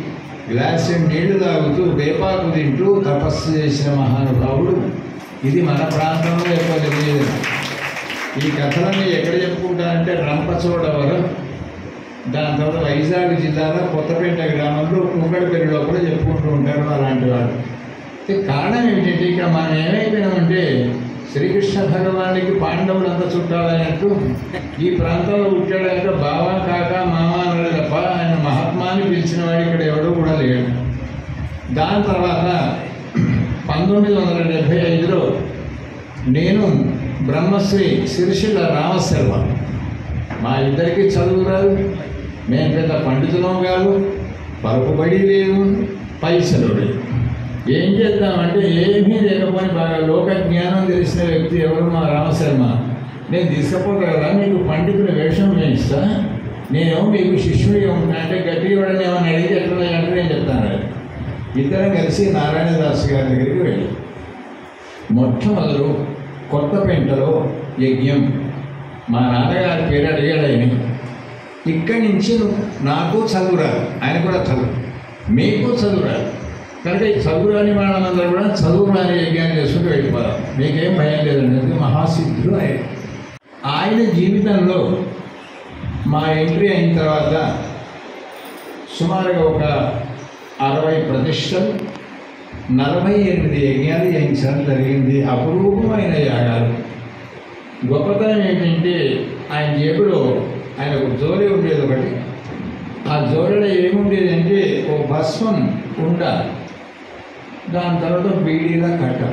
గ్లాసు నీళ్లు తాగుతూ వేపాకు తింటూ తపస్సు చేసిన మహానుభావుడు ఇది మన ప్రాంతంలో ఎక్కువ తెలియదు ఈ కథలన్నీ ఎక్కడ చెప్పుకుంటారంటే రంపచోడవరం దాని తర్వాత వైజాగ్ జిల్లాలో కొత్తపేట గ్రామంలో కుంకడపల్లి లోపల చెప్పుకుంటూ ఉంటారు అలాంటి వారు అయితే కారణం ఏమిటంటే ఇక్కడ మనం ఏమైపోయినామంటే శ్రీకృష్ణ భగవానికి పాండవులు అంత చుట్టాలైనట్టు ఈ ప్రాంతంలో పుట్టాడంటే బావా కాక మామ అన్నాడు తప్ప ఆయన మహాత్మాని పిలిచిన వాడు ఇక్కడ ఎవడో కూడా లేడు దాని తర్వాత పంతొమ్మిది వందల డెబ్భై ఐదులో నేను బ్రహ్మశ్రీ సిరిసిల్ల రామశర్మ మా ఇద్దరికి చదువు రాదు మేము పెద్ద పండితులం కాదు పలుకుబడి లేవు పైసలు లేవు ఏం చేద్దామంటే ఏమీ లేకపోని బాగా లోక జ్ఞానం తెలిసిన వ్యక్తి ఎవరు మా రామశర్మ నేను తీసుకపోతా కదా మీకు పండితుల వేషం వేయిస్తా నేను మీకు శిష్యుడిగా ఉంటా అంటే గట్టి వాడని ఏమైనా అడిగితే ఎట్లా అంటే నేను చెప్తాను ఇద్దరం కలిసి నారాయణదాస్ గారి దగ్గరికి వెళ్ళి మొట్టమొదలు కొత్త పెంటలో యజ్ఞం మా నాన్నగారి పేరు అడిగాడు ఆయన ఇక్కడి నుంచి నువ్వు- నాకు చదువు రాదు ఆయన కూడా చదువు మీకు చదువు రాదు కనుక ఈ చదువు రాని వాళ్ళందరూ కూడా చదువు రాని యజ్ఞాన్ని చేసుకుంటూ వెళ్ళిపోదాం మీకేం భయం లేదండి ఎందుకంటే మహాసిద్ధుడు ఆయన ఆయన జీవితంలో మా ఎంట్రీ అయిన తర్వాత సుమారుగా ఒక అరవై ప్రతిష్టలు నలభై ఎనిమిది యజ్ఞాలు చేయించడం జరిగింది అపురూపమైన యాగాలు గొప్పతనం ఏంటంటే ఆయన జేబులో ఆయన ఒక జోలి ఉండేది ఒకటి ఆ జోలిలో ఏముండేది అంటే ఓ భస్మం ఉండ దాని తర్వాత బీడీలా కట్టం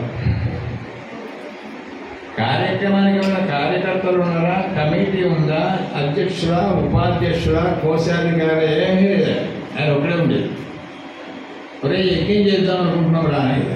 కార్యక్రమానికి ఏమైనా కార్యకర్తలు ఉన్నారా కమిటీ ఉందా అధ్యక్షుడా ఉపాధ్యక్షుడా కోశాధికారి ఏమీ లేదు ఆయన ఒకడే ఉండేది ఒరే యజ్ఞం చేద్దాం అనుకుంటున్నాం రా ఆయన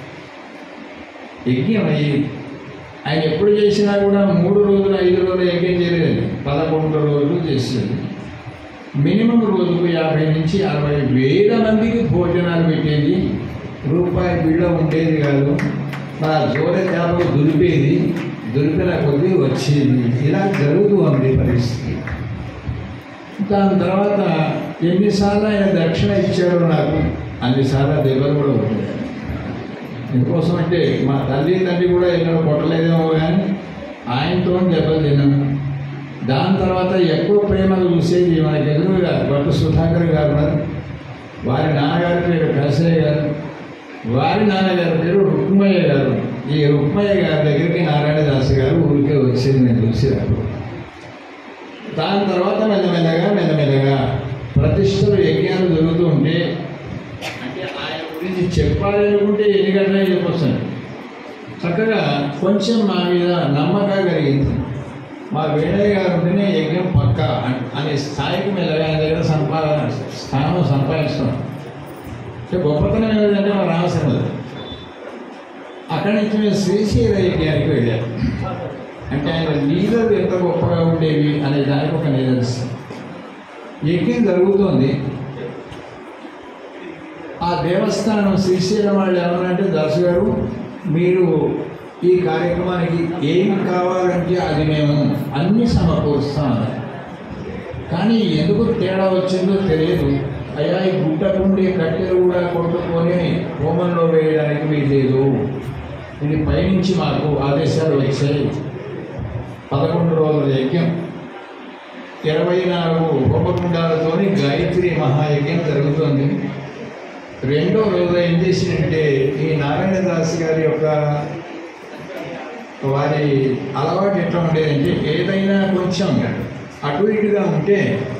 యజ్ఞం అయ్యి ఆయన ఎప్పుడు చేసినా కూడా మూడు రోజులు ఐదు రోజులు యజ్ఞం చేయలేదు పదకొండు రోజులు చేసేది మినిమం రోజుకు యాభై నుంచి అరవై వేల మందికి భోజనాలు పెట్టేది రూపాయి బిళ్ళ ఉండేది కాదు మా జోర చేపలు దులిపేది దులిపిన కొద్దీ వచ్చేది ఇలా జరుగుతూ ఉంది పరిస్థితి దాని తర్వాత ఎన్నిసార్లు ఆయన దక్షిణ ఇచ్చాడు నాకు అన్నిసార్లు దెబ్బలు కూడా ఉంటుంది ఎందుకోసం అంటే మా తల్లి తండ్రి కూడా ఎన్నో కొట్టలేదేమో కానీ ఆయనతో దెబ్బలు తిన్నాను దాని తర్వాత ఎక్కువ ప్రేమలు చూసేది మనకి ఎదురుగా భట్టు సుధాకర్ గారు ఉన్నారు వారి నాన్నగారి పేరు కలసయ్య గారు వారి నాన్నగారి పేరు రుక్మయ్య గారు ఈ రుక్మయ్య గారి దగ్గరికి నారాయణదాస్ గారు ఊరికే వచ్చేది నేను చూసేటప్పుడు దాని తర్వాత మెల్లమెల్లగా మెల్లమెల్లగా ప్రతిష్టలు యజ్ఞాలు జరుగుతూ ఉంటే అంటే ఆయన గురించి చెప్పాలి అనుకుంటే ఎన్ని గంటలే చెప్పొస్తాను చక్కగా కొంచెం మా మీద నమ్మకం కలిగింది మా వేణయ్య గారు ఉంటేనే యజ్ఞం పక్క అన్- అనే స్థాయికి మెల్లగా ఆయన దగ్గర సంపాదన స్థానం సంపాదిస్తున్నాం అంటే గొప్పతనం ఏమిటంటే మా రామచంద్ర అక్కడి నుంచి మేము శ్రీశైల యజ్ఞానికి వెళ్ళాం అంటే ఆయన లీలలు ఎంత గొప్పగా ఉండేవి అనే దానికి ఒక నిదర్శనం యజ్ఞం జరుగుతోంది ఆ దేవస్థానం శ్రీశైలం వాళ్ళు ఏమన్నారంటే దాసు గారు మీరు ఈ కార్యక్రమానికి ఏం కావాలంటే అది మేము అన్ని సమకూరుస్తాం అన్నారు. కానీ ఎందుకు తేడా వచ్చిందో తెలియదు అయ్యా ఈ గుట్టకుండే కట్టెలు కూడా కొట్టుకొని హోమంలో వేయడానికి వీల్లేదు ఇది పైనుంచి మాకు ఆదేశాలు వచ్చాయి పదకొండు రోజుల యజ్ఞం ఇరవై నాలుగు హోమకుండాలతోని గాయత్రి మహాయజ్ఞం జరుగుతోంది రెండో రోజు ఏం చేసిందంటే ఈ నారాయణదాస్ గారి యొక్క వారి అలవాటు ఎట్లా ఉండేదంటే ఏదైనా కొంచెం అటు ఇటుగా ఉంటే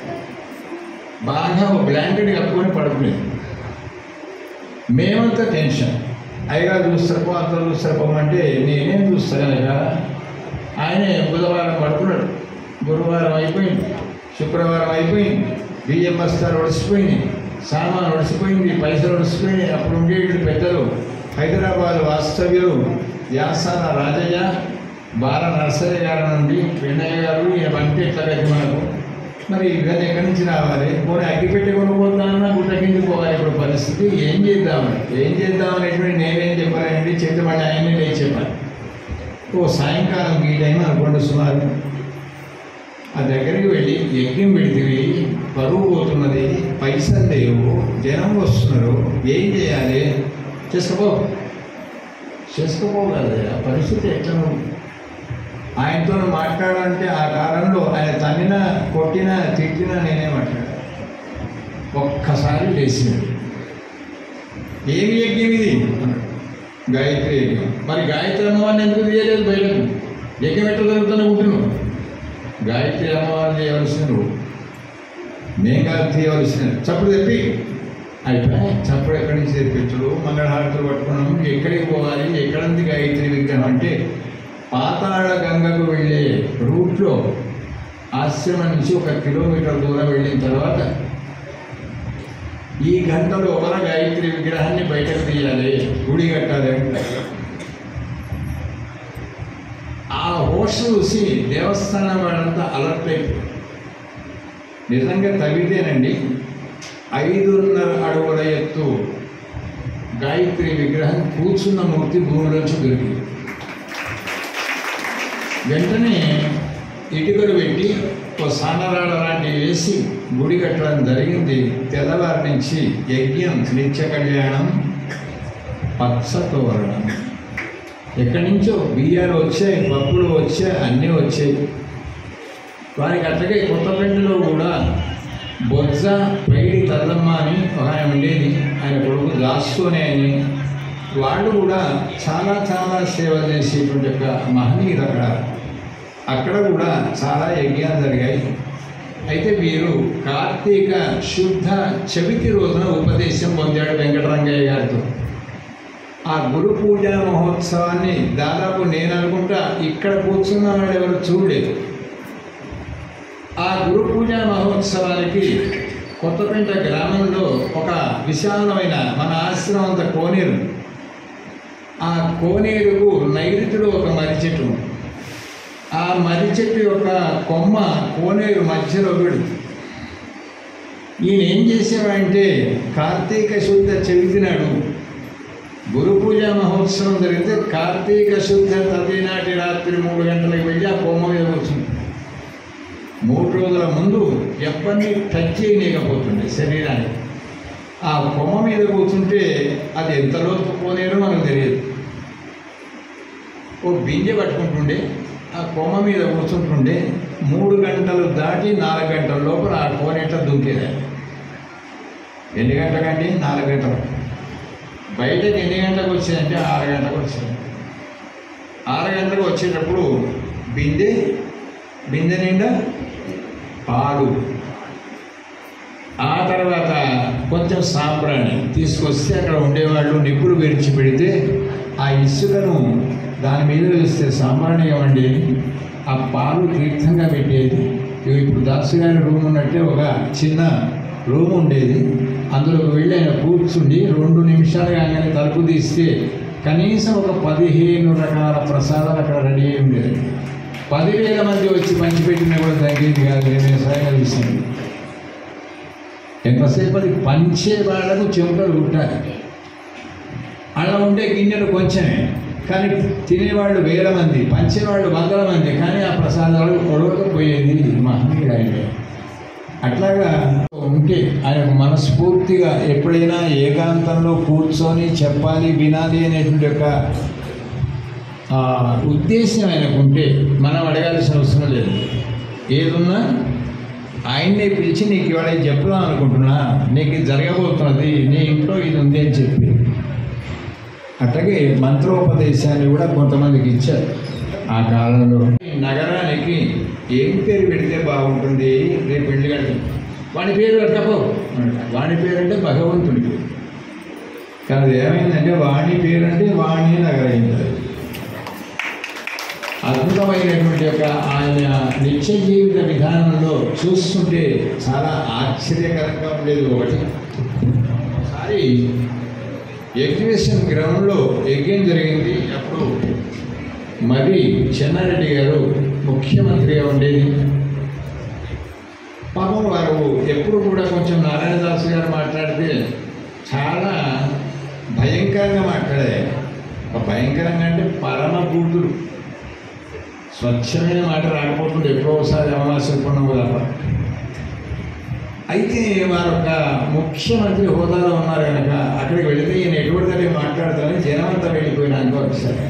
బాగా ఒక బ్లాంకెట్ కప్పుకొని పడుకునేది మేమంతా టెన్షన్ అయ్యగారు చూస్తారపో అంత చూస్తారపో అంటే నేనేం చూస్తాను కనుక ఆయనే బుధవారం పడుకున్నాడు గురువారం అయిపోయింది శుక్రవారం అయిపోయింది బియ్యం బస్తాలు ఒడిసిపోయింది సామాన్ ఒడిసిపోయింది పైసలు ఒడిసిపోయినాయి అప్పుడు ఉండేటువంటి పెద్దలు హైదరాబాద్ వాస్తవ్యులు వ్యాసాల రాజయ్య బాల నర్సరీ గారి నుండి వెన్నయ్య గారు ఈయన వంటి ఎట్లా గది మనకు మరి ఇవన్నీ ఎక్కడి నుంచి రావాలి పోనీ అగ్గి పెట్టి కొనుక్కోతానన్నా గుట్ట కింద పోవాలి ఇప్పుడు పరిస్థితి ఏం చేద్దామని ఏం చేద్దాం అనేటువంటి నేనేం చెప్పానండి చేతమని ఆయనే నేను చెప్పాను ఓ సాయంకాలం ఈ టైం అనుకోండి సుమారు ఆ దగ్గరికి వెళ్ళి యజ్ఞం పెడితే పరువు పోతున్నది పైసలు లేవు జనం వస్తున్నారు ఏం చేయాలి చేసుకోపో చేసుకోపోగలదు ఆ పరిస్థితి ఎట్లా ఉంది? ఆయనతో మాట్లాడాలంటే ఆ కాలంలో ఆయన తన్నిన కొట్టిన తిట్టినా నేనే మాట్లాడాను ఒక్కసారి లేచినాడు ఏమి యజ్ఞం ఇది అన్నాడు. గాయత్రి యజ్ఞం మరి గాయత్రి అమ్మవారిని ఎందుకు తీయలేదు బయటకు యజ్ఞం ఎట్లా జరుగుతుందని ఉంటున్నావు గాయత్రి అమ్మవారిని చేయవలసిన నువ్వు మేము కాదు తీయవలసిన చప్పుడు తెప్పి అయిపోయి చప్పుడు ఎక్కడి నుంచి తెప్పించడు మంగళహారతులు పట్టుకున్నాము ఎక్కడికి పోవాలి ఎక్కడుంది గాయత్రి విగ్రహం అంటే పాతాళ గంగకు వెళ్ళే రూట్లో ఆశ్రమం నుంచి ఒక కిలోమీటర్ దూరం వెళ్ళిన తర్వాత ఈ గంట లోపల గాయత్రి విగ్రహాన్ని బయటకు తీయాలి గుడి కట్టాలి అంటే ఆ హోష చూసి దేవస్థానం వాళ్ళంతా అలర్ట్ అయిపోయి నిజంగా తవ్వితేనండి ఐదున్నర అడుగుల ఎత్తు గాయత్రి విగ్రహం కూర్చున్న మూర్తి భూమిలోంచి దొరికింది వెంటనే ఇటుకలు పెట్టి ఓ సన్నరాడ లాంటివి వేసి గుడి కట్టడం జరిగింది తెల్లవారి నుంచి యజ్ఞం నిత్య కళ్యాణం పచ్చ తోరణం ఎక్కడి నుంచో బియ్యాలు వచ్చాయి పప్పులు వచ్చాయి అన్నీ వచ్చాయి వారికి అట్లాగే కొత్తపేటలో కూడా బొజ్జ పైడి తల్లమ్మ అని ఒక ఆయన ఉండేది ఆయన కొడుకు దాస్తోనే అని వాళ్ళు కూడా చాలా చాలా సేవ చేసేటువంటి ఒక మహనీయులు అక్కడ అక్కడ కూడా చాలా యజ్ఞాలు జరిగాయి అయితే వీరు కార్తీక శుద్ధ చవితి రోజున ఉపదేశం పొందాడు వెంకటరంగయ్య గారితో ఆ గురు పూజ మహోత్సవాన్ని దాదాపు నేను అనుకుంటా ఇక్కడ కూర్చున్న వాళ్ళు ఎవరు చూడలేదు ఆ గురు పూజ మహోత్సవానికి కొత్తపేట గ్రామంలో ఒక విశాలమైన మన ఆశ్రమం అంత కోనేరు ఆ కోనేరుకు నైరుతిలో ఒక మర్రి చెట్టు ఉంది. ఆ మర్రి చెట్టు యొక్క కొమ్మ కోనేరు మధ్యలో పెడుతుంది ఈయన ఏం చేసేవాడంటే కార్తీక శుద్ధ చవితి నాడు గురు పూజ మహోత్సవం జరిగితే కార్తీక శుద్ధ తది నాటి రాత్రి మూడు గంటలకు వెళ్ళి ఆ కొమ్మ మీద కూర్చుంది మూడు రోజుల ముందు ఎవరిని టచ్ చేయలేకపోతుండే శరీరానికి ఆ కొమ్మ మీద కూర్చుంటే అది ఎంత లోతు పోనేరో మనకు తెలియదు ఓ బిందె పట్టుకుంటుండే ఆ కొమ్మ మీద కూర్చుంటుండే మూడు గంటలు దాటి నాలుగు గంటల లోపల ఆ కోనేట దుంకేది ఎన్ని గంటలకండి నాలుగు గంటలు బయటకు ఎన్ని గంటలకు వచ్చేదంటే ఆరు గంటలకు వచ్చేది ఆరు గంటలకు వచ్చేటప్పుడు బిందె బిందె నిండా పాలు ఆ తర్వాత కొంచెం సాంబ్రాణి తీసుకొస్తే అక్కడ ఉండేవాళ్ళు నిప్పులు విరిచి పెడితే ఆ ఇసుకను దాని మీద వేస్తే సాంబ్రాణి ఇవ్వండి ఆ పాలు తీర్థంగా పెట్టేది ఇవి ఇప్పుడు దాసు గారి రూమ్ ఉన్నట్టే ఒక చిన్న రూమ్ ఉండేది అందులోకి వెళ్ళి ఆయన కూర్చుండి రెండు నిమిషాలు కాగానే తలుపు తీస్తే కనీసం ఒక పదిహేను రకాల ప్రసాదాలు అక్కడ రెడీ అయి ఉండేది పదివేల మంది వచ్చి పంచిపెట్టినా కూడా తగ్గేది కాదు నేను స్వయంగా చూసింది ఎంతసేపు అది పంచే వాళ్ళకు చెమటలు కుట్టాలి అలా ఉండే గిన్నెలు కొంచెమే కానీ తినేవాళ్ళు వేల మంది పంచేవాళ్ళు వందల మంది కానీ ఆ ప్రసాదాలు కొడవకపోయేది మహనీయుడు ఆయన అట్లాగా ఉంటే ఆయన మనస్ఫూర్తిగా ఎప్పుడైనా ఏకాంతంలో కూర్చొని చెప్పాలి వినాలి అనేటువంటి ఒక ఆ, ఉద్దేశం ఆయనకు ఉంటే మనం అడగాల్సిన అవసరం లేదు ఏదున్నా ఆయన్నే పిలిచి నీకు ఇవాళ ఇది చెప్దాం అనుకుంటున్నా నీకు ఇది జరగబోతున్నది నీ ఇంట్లో ఇది ఉంది అని చెప్పి అట్లాగే మంత్రోపదేశాన్ని కూడా కొంతమందికి ఇచ్చారు ఆ కాలంలో ఈ నగరానికి ఏం పేరు పెడితే బాగుంటుంది రేపు పెళ్లి కట్టి వాడి పేరు పెట్టకపో వాడి పేరు అంటే భగవంతుడి పేరు కానీ అది ఏమైందంటే వాణి పేరు అంటే వాణి నగరైంది అద్భుతమైనటువంటి యొక్క ఆయన నిత్య జీవిత విధానంలో చూస్తుంటే చాలా ఆశ్చర్యకరంగా ఉండేది ఒకటి ఒకసారి ఎగ్జిబిషన్ గ్రౌండ్లో యజ్ఞం జరిగింది అప్పుడు మరి చెన్నారెడ్డి గారు ముఖ్యమంత్రిగా ఉండేది పాపం వారు ఎప్పుడు కూడా కొంచెం నారాయణదాస్ గారు మాట్లాడితే చాలా భయంకరంగా మాట్లాడే ఒక భయంకరంగా అంటే పరమ కూతురు స్వచ్ఛమైన మాట రాకపోతుంది ఎప్పుడో ఒకసారి అమావాస్య పూర్ణము తప్ప అయితే వారు ఒక ముఖ్యమంత్రి హోదాలో ఉన్నారు కనుక అక్కడికి వెళితే ఈయన ఎటువంటి దగ్గర మాట్లాడతారని జనమంతా వెళ్ళిపోయినాక వచ్చారు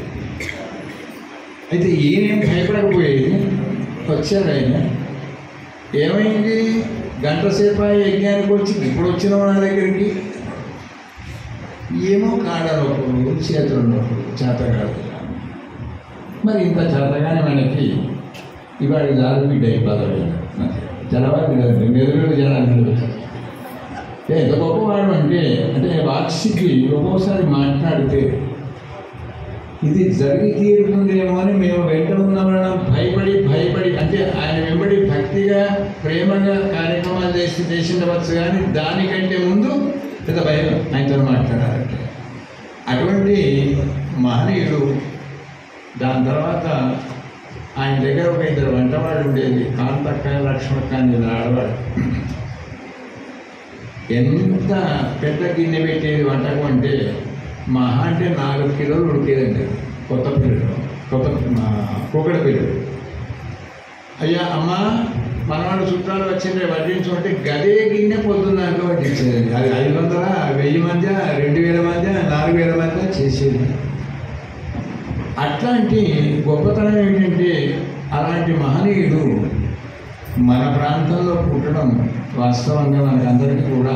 అయితే ఈయనేం భయపడకపోయేది వచ్చారు ఆయన ఏమైంది గంట సేపు ఆ యజ్ఞానికి వచ్చి ఇప్పుడు వచ్చినావు నా దగ్గరికి ఏమో కాడ నొప్పులు చేతులు నొప్పులు చేత కాదు మరి ఇంత చేతగానే మనకి ఇవాళ జారు బిడ్డ అయిపోతాడు జలవాడి కదండి మెదురు జనాన్ని ఎంత గొప్పవాడు అంటే అంటే వాక్సికి ఒక్కోసారి మాట్లాడితే ఇది జరిగి తీరుతుందేమో అని మేము వెంట ఉన్నామని భయపడి భయపడి అంటే ఆయన వెంబడి భక్తిగా ప్రేమగా కార్యక్రమాలు చేసి చేసిండవచ్చు కానీ దానికంటే ముందు పెద్ద భయం ఆయనతో మాట్లాడాలంటే అటువంటి మహనీయుడు దాని తర్వాత ఆయన దగ్గర ఒక ఇద్దరు వంటవాడు ఉండేది కాంతక్క లక్ష్మక్క అని ఇద్దరు ఆడవాడు ఎంత పెద్ద గిన్నె పెట్టేది వంటకం అంటే మహా అంటే నాలుగు కిలోలు ఉడికేదండి కొత్త పిల్లలు కొత్త కుక్కడ పిల్లలు అయ్యా అమ్మ మనవాడు చుట్టాలు వచ్చిండే వడ్డించుకుంటే గదే గిన్నె పొద్దున్నాక వడ్డించేదండి అది ఐదు వందల వెయ్యి మధ్య రెండు వేల మధ్య నాలుగు వేల మధ్య చేసేది అట్లాంటి గొప్పతనం ఏంటంటే అలాంటి మహనీయుడు మన ప్రాంతంలో పుట్టడం వాస్తవంగా మనకందరికీ కూడా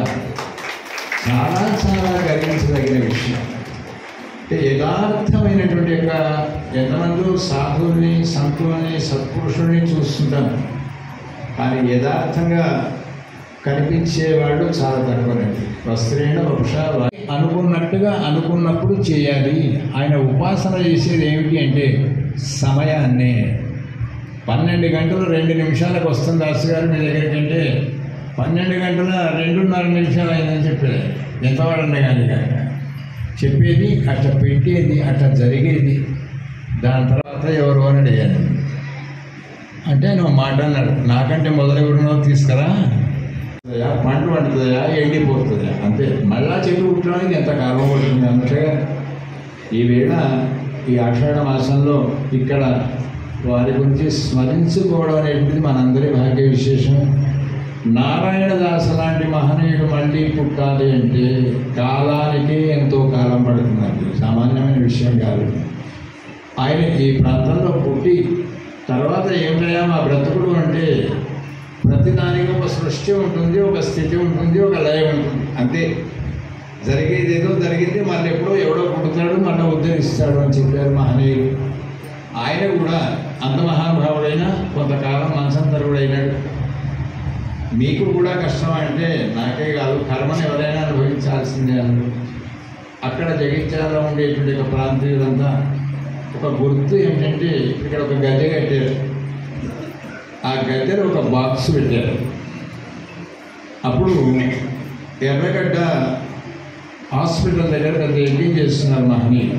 చాలా చాలా గర్వించదగిన విషయం అంటే యథార్థమైనటువంటి యొక్క ఎంతమంది సాధువుల్ని సంతుల్ని సత్పురుషుల్ని చూస్తుంటాం కానీ యథార్థంగా కనిపించేవాళ్ళు చాలా తక్కువనండి వస్త్రేణ బహుశా అనుకున్నట్టుగా అనుకున్నప్పుడు చేయాలి ఆయన ఉపాసన చేసేది ఏమిటి అంటే సమయాన్నే పన్నెండు గంటలు రెండు నిమిషాలకు వస్తుంది దాసు గారు మీ దగ్గరికి అంటే పన్నెండు గంటల రెండున్నర నిమిషాలు అయిందని చెప్పేది ఎంత వాడన్నా కానీ కాక చెప్పేది అట్లా పెట్టేది అట్లా జరిగేది దాని తర్వాత ఎవరు అని అడిగాను అంటే నువ్వు మాట అన్నాడు నాకంటే మొదలెవరినో తీసుకురా వస్తుందా, పంట పండుతుందా ఎండిపోతుందా అంతే మళ్ళా చెట్టు పుట్టడానికి ఎంత కాలం పడుతుంది అన్నట్టుగా ఈ వేళ ఈ ఆషాఢ మాసంలో ఇక్కడ వారి గురించి స్మరించుకోవడం అనేటువంటిది మనందరి భాగ్య విశేషం నారాయణదాస లాంటి మహనీయుడు మళ్ళీ పుట్టాలి అంటే కాలానికే ఎంతో కాలం పడుతుందండి సామాన్యమైన విషయం కాదు ఆయన ఈ ప్రాంతంలో పుట్టి తర్వాత ఏమిటయా మా బ్రతుకుడు అంటే ప్రతిదానికి ఒక సృష్టి ఉంటుంది ఒక స్థితి ఉంటుంది ఒక లయం ఉంటుంది అంతే జరిగేది ఏదో జరిగింది మళ్ళీ ఎప్పుడో ఎవడో పుడతాడు మళ్ళీ ఉద్ధరిస్తాడు అని చెప్పారు మహనీయులు ఆయన కూడా అంత మహానుభావుడైన కొంతకాలం మనసంతరుడు అయినాడు మీకు కూడా కష్టం అంటే నాకే కాదు కర్మను ఎవరైనా అనుభవించాల్సిందే అన్నాడు అక్కడ జగిత్యాలలో ఉండేటువంటి ఒక ప్రాంతీయులంతా ఒక గుర్తు ఏమిటంటే ఇక్కడ ఒక గద్దె కట్టారు ఆ గద్దెలో ఒక బాక్స్ పెట్టారు అప్పుడు ఎర్రగడ్డ హాస్పిటల్ దగ్గర పెద్ద ఎడ్డింగ్ చేస్తున్నారు మహనీయులు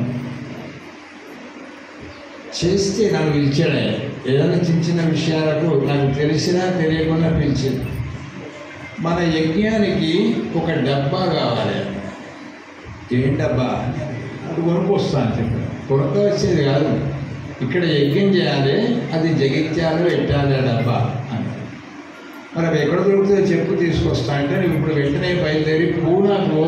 చేస్తే నన్ను పిలిచాడు ఆయన. ఏదైనా చిన్న చిన్న విషయాలకు నాకు తెలిసినా తెలియకుండా పిలిచింది మన యజ్ఞానికి ఒక డబ్బా కావాలి ఏం డబ్బా అది కొనుక్కొస్తా అని చెప్పాను కొనుక్క వచ్చేది కాదు ఇక్కడ యజ్ఞం చేయాలి అది జగిత్యాలు పెట్టాలి ఆ డబ్బా అని మరి అవి ఎక్కడ దొరుకుతుందో చెప్పు తీసుకొస్తా అంటే నువ్వు ఇప్పుడు వెంటనే బయలుదేరి పూనాకు పో.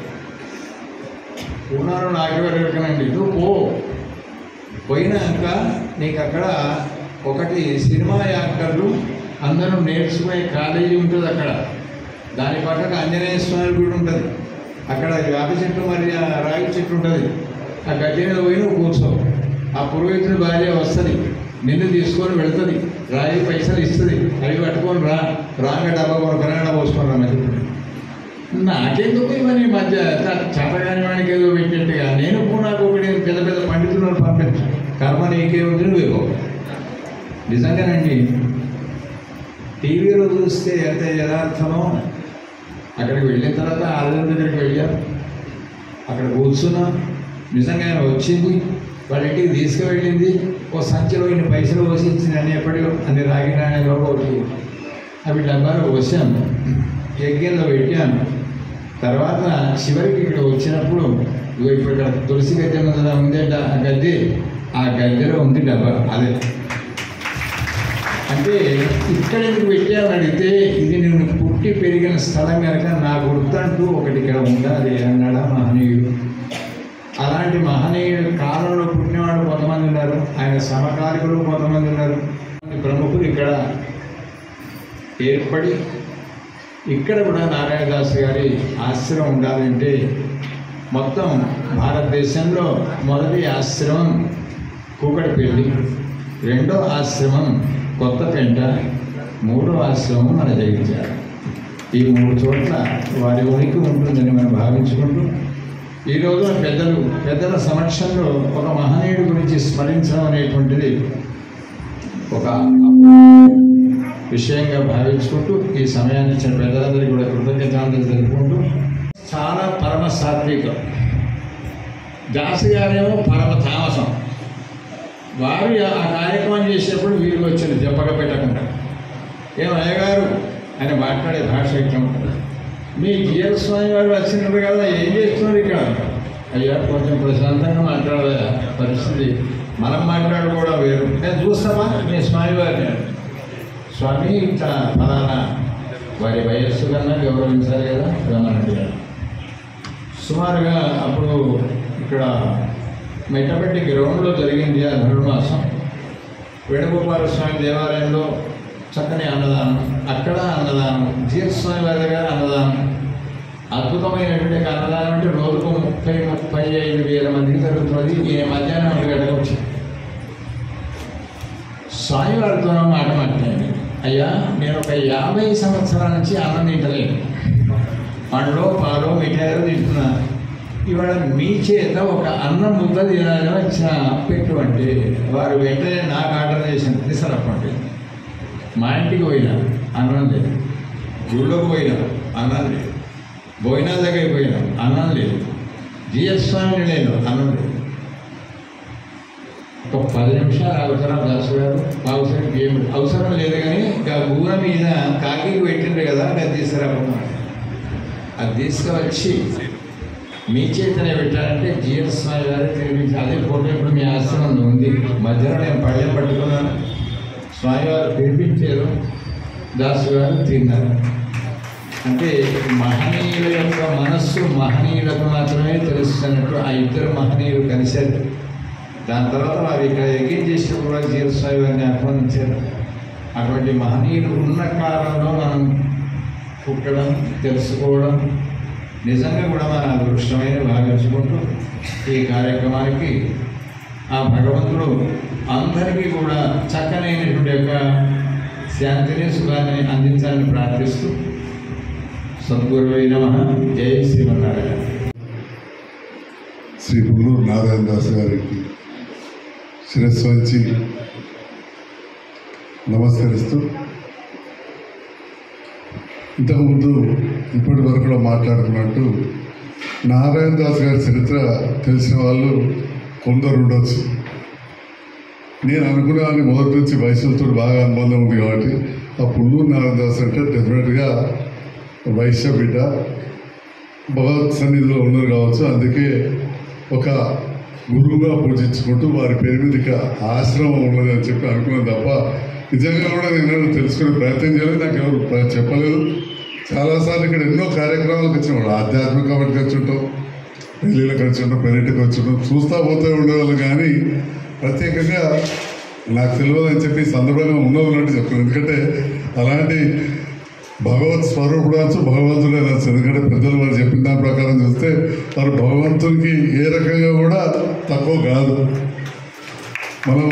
పూనాలో నాకెవరెక్కనండి నువ్వు పో పోయినాక నీకు అక్కడ ఒకటి సినిమా యాక్టర్లు అందరూ నేర్చుకునే కాలేజీ ఉంటుంది అక్కడ దాని పక్కన ఆంజనేయ స్వామి గుడి ఉంటుంది అక్కడ వేప చెట్టు మరి ఆ రాగి చెట్టు ఉంటుంది ఆ గడ్డి మీద పోయి నువ్వు కూర్చో ఆ పురోహితుడి భార్య వస్తుంది నిన్ను తీసుకొని వెళ్తుంది రాయి పైసలు ఇస్తుంది అవి పట్టుకొని రా రాంగ డబ్బా కొనుక్కరా పోసుకొని రా మరి నాకెందుకు ఇవన్నీ ఈ మధ్య చేతగాని వాడికి ఏదో పెట్టినట్టుగా నేను కూడా ఒకటి పెద్ద పెద్ద పండితులను పంపించు కర్మ నీకే ఉంది నువ్వేవో నిజంగానండి టీవీలో చూస్తే ఎంత యథార్థమో అక్కడికి వెళ్ళిన తర్వాత ఆలయం దగ్గరికి వెళ్ళాం అక్కడ కూర్చున్నా నిజంగా ఆయన వచ్చింది వాళ్ళ ఇంటికి తీసుకువెళ్ళింది ఓ సంచిలో ఇన్ని పైసలు పోసి ఇచ్చింది అన్ని ఎప్పటికో అన్ని రాగి నాణ్యాలు ఒకటి అవి డబ్బాలు పోసాను యజ్ఞంలో పెట్టాను తర్వాత చివరికి ఇక్కడ వచ్చినప్పుడు ఇగో ఇప్పుడు ఇక్కడ తులసి గద్దె మీద ఉందే డ- ఆ గద్దె ఆ గద్దెలో ఉంది డబ్బా అదే అంటే ఇక్కడ ఎందుకు పెట్టామని అడిగితే ఇది నేను పుట్టి పెరిగిన స్థలం కనుక నా గుర్తంటూ ఒకటి ఇక్కడ ఉండాలి అన్నాడా మహనీయుడు అలాంటి మహనీయుడు కాలంలో పుట్టినవాడు కొంతమంది ఉన్నారు ఆయన సమకాలికులు కొంతమంది ఉన్నారు ప్రముఖులు ఇక్కడ ఏర్పడి ఇక్కడ కూడా నారాయణదాస్ గారి ఆశ్రమం ఉండాలంటే మొత్తం భారతదేశంలో మొదటి ఆశ్రమం కూకటిపల్లి రెండో ఆశ్రమం కొత్తపేంట మూడో ఆశ్రమం మన జగించారు ఈ మూడు చోట్ల వారి ఉనికి ఉంటుందని మనం భావించుకుంటూ ఈరోజు పెద్దలు పెద్దల సమక్షంలో ఒక మహనీయుడి గురించి స్మరించడం అనేటువంటిది ఒక విషయంగా భావించుకుంటూ ఈ సమయాన్ని ఇచ్చిన పెద్దలందరికీ కూడా కృతజ్ఞతాంజలి తెలుపుకుంటూ చాలా పరమ సాత్వికం దాసి గారేమో పరమ తామసం వారు ఆ కార్యక్రమం చేసేప్పుడు వీరికి వచ్చింది చెప్పక పెట్టకుండా ఏం అయ్యగారు ఆయన మాట్లాడే భాష ఇట్లా ఉంటుంది మీ జిఎల్ స్వామి వారు వచ్చినారు కదా ఏం చేస్తున్నారు ఇక్కడ అయ్యా కొంచెం ప్రశాంతంగా మాట్లాడాలి పరిస్థితి మనం మాట్లాడుకోవడం వేరు నేను చూస్తామా మీ స్వామి వారిని స్వామి ఇట్లా ఫలానా వారి వయస్సు కన్నా గౌరవించాలి కదా రమణరెడ్డి గారు సుమారుగా అప్పుడు ఇక్కడ మెట్టపెట్టి గ్రౌండ్లో జరిగింది ఆ ధనుర్మాసం వేణుగోపాల స్వామి దేవాలయంలో చక్కని అన్నదానం అక్కడ అన్నదానం జీవస్వామి వారి దగ్గర అన్నదానం అద్భుతమైనటువంటి అన్నదానం అంటే రోజుకు ముప్పై ముప్పై ఐదు వేల మందికి జరుగుతున్నది ఈ మధ్యాహ్నం ఒంటి గంటకు వచ్చి స్వామివారితో మాట మాట్లాడింది అయ్యా నేను ఒక యాభై సంవత్సరాల నుంచి అన్నం తింటలేను పండ్లో పాలో మిఠాయిలు తింటున్నాను ఇవాళ మీ చేత ఒక అన్నం ముద్ద తినాలని వచ్చిన పెట్టు అంటే వారు వెంటనే నాకు ఆర్డర్ చేసిన తీసుకురప్పండి మా ఇంటికి పోయినా అన్నం లేదు గుళ్ళోకి పోయినా అన్నం లేదు భోజనాల దగ్గరికి పోయినా అన్నం లేదు జిఎస్ స్వామిని లేదు అన్నం లేదు ఒక పది నిమిషాలు అవసరం దాసు గారు అవసరం ఏం అవసరం లేదు కానీ ఇంకా ఊర మీద కాకి పెట్టిండ్రు కదా నేను తీసుకురాకుండా అది తీసుకువచ్చి మీ చేతనే పెట్టాలంటే జిఎస్ స్వామి గారు తినిపించి అదే ఫోటో ఇప్పుడు మీ ఆశ్రమంలో ఉంది మధ్యలో నేను పళ్ళెం పట్టుకున్నాను స్వామివారు తినిపించారు దాసు గారు తిన్నారు అంటే మహనీయుల యొక్క మనస్సు మహనీయులకు మాత్రమే తెలుస్తున్నట్టు ఆ ఇద్దరు మహనీయులు కలిశారు దాని తర్వాత వారు ఇక్కడ ఎగిరి చేసినప్పుడు కూడా జీవస్వామి వారిని ఆహ్వానించారు అటువంటి మహనీయులు ఉన్న కాలంలో మనం పుట్టడం తెలుసుకోవడం నిజంగా కూడా మన అదృష్టమైన భావించుకుంటూ ఈ కార్యక్రమానికి ఆ భగవంతుడు అందరికీ కూడా చక్కనైనటువంటి యొక్క శాంతిని సుఖాన్ని అందించాలని ప్రార్థిస్తూ సద్గురువై నమ జై శ్రీమన్నారాయణ శ్రీ పుల్లూరు నారాయణ దాస్ గారికి శిరస్సు వంచి నమస్కరిస్తూ ఇంతకుముందు ఇప్పటి వరకు కూడా మాట్లాడుకున్నట్టు నారాయణ దాస్ గారి చరిత్ర తెలిసిన వాళ్ళు కొందరు ఉండొచ్చు నేను అనుకునేవాడిని మొదటి నుంచి వయసులతో బాగా అనుబంధం ఉంది కాబట్టి ఆ పుల్లూరు నారాయణ దాస్ అంటే డెఫినెట్గా వైశ్య బిడ్డ భగవత్ సన్నిధిలో ఉన్నారు కావచ్చు అందుకే ఒక గురువుగా పూజించుకుంటూ వారి పేరు మీద ఇక ఆశ్రమం ఉన్నది అని చెప్పి అనుకున్నాను తప్ప నిజంగా కూడా నేను ఎవరు తెలుసుకునే ప్రయత్నం చేయలేదు నాకు ఎవరు ప్ర- చెప్పలేదు చాలాసార్లు ఇక్కడ ఎన్నో కార్యక్రమాలకు వచ్చినాం ఆధ్యాత్మిక వాటికి వచ్చి ఉంటాం పెళ్ళిళ్ళకి వచ్చి ఉంటాం పెళ్ళింటికి వచ్చి ఉంటాం చూస్తా పోతే ఉండేవాళ్ళు కానీ ప్రత్యేకంగా నాకు తెలియదు అని చెప్పి ఈ సందర్భంగా ఉన్నది ఉన్నట్టు చెప్తున్నాను ఎందుకంటే అలాంటి భగవత్ స్వరూపుడు అనొచ్చు భగవంతుడే అనొచ్చు ఎందుకంటే పెద్దలు వారు చెప్పిన దాని ప్రకారం చూస్తే వారు భగవంతునికి ఏ రకంగా కూడా తక్కువ కాదు మనం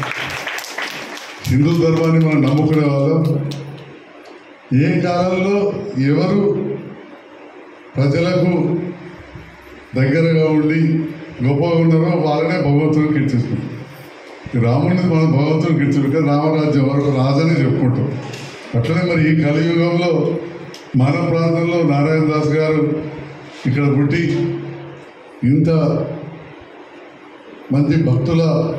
హిందూ ధర్మాన్ని మనం నమ్ముకునే వాళ్ళం ఏ కాలంలో ఎవరు ప్రజలకు దగ్గరగా ఉండి గొప్పగా ఉన్నారో వాళ్ళనే భగవంతుని కీర్తిస్తుంది ఈ రాముడిని మనం భగవంతుని కీర్తించుకుంటే రామరాజ్యం వరకు రాజని చెప్పుకుంటాం అట్లనే మరి ఈ కలియుగంలో మన ప్రాంతంలో నారాయణ దాస్ గారు ఇక్కడ పుట్టి ఇంత మంది భక్తుల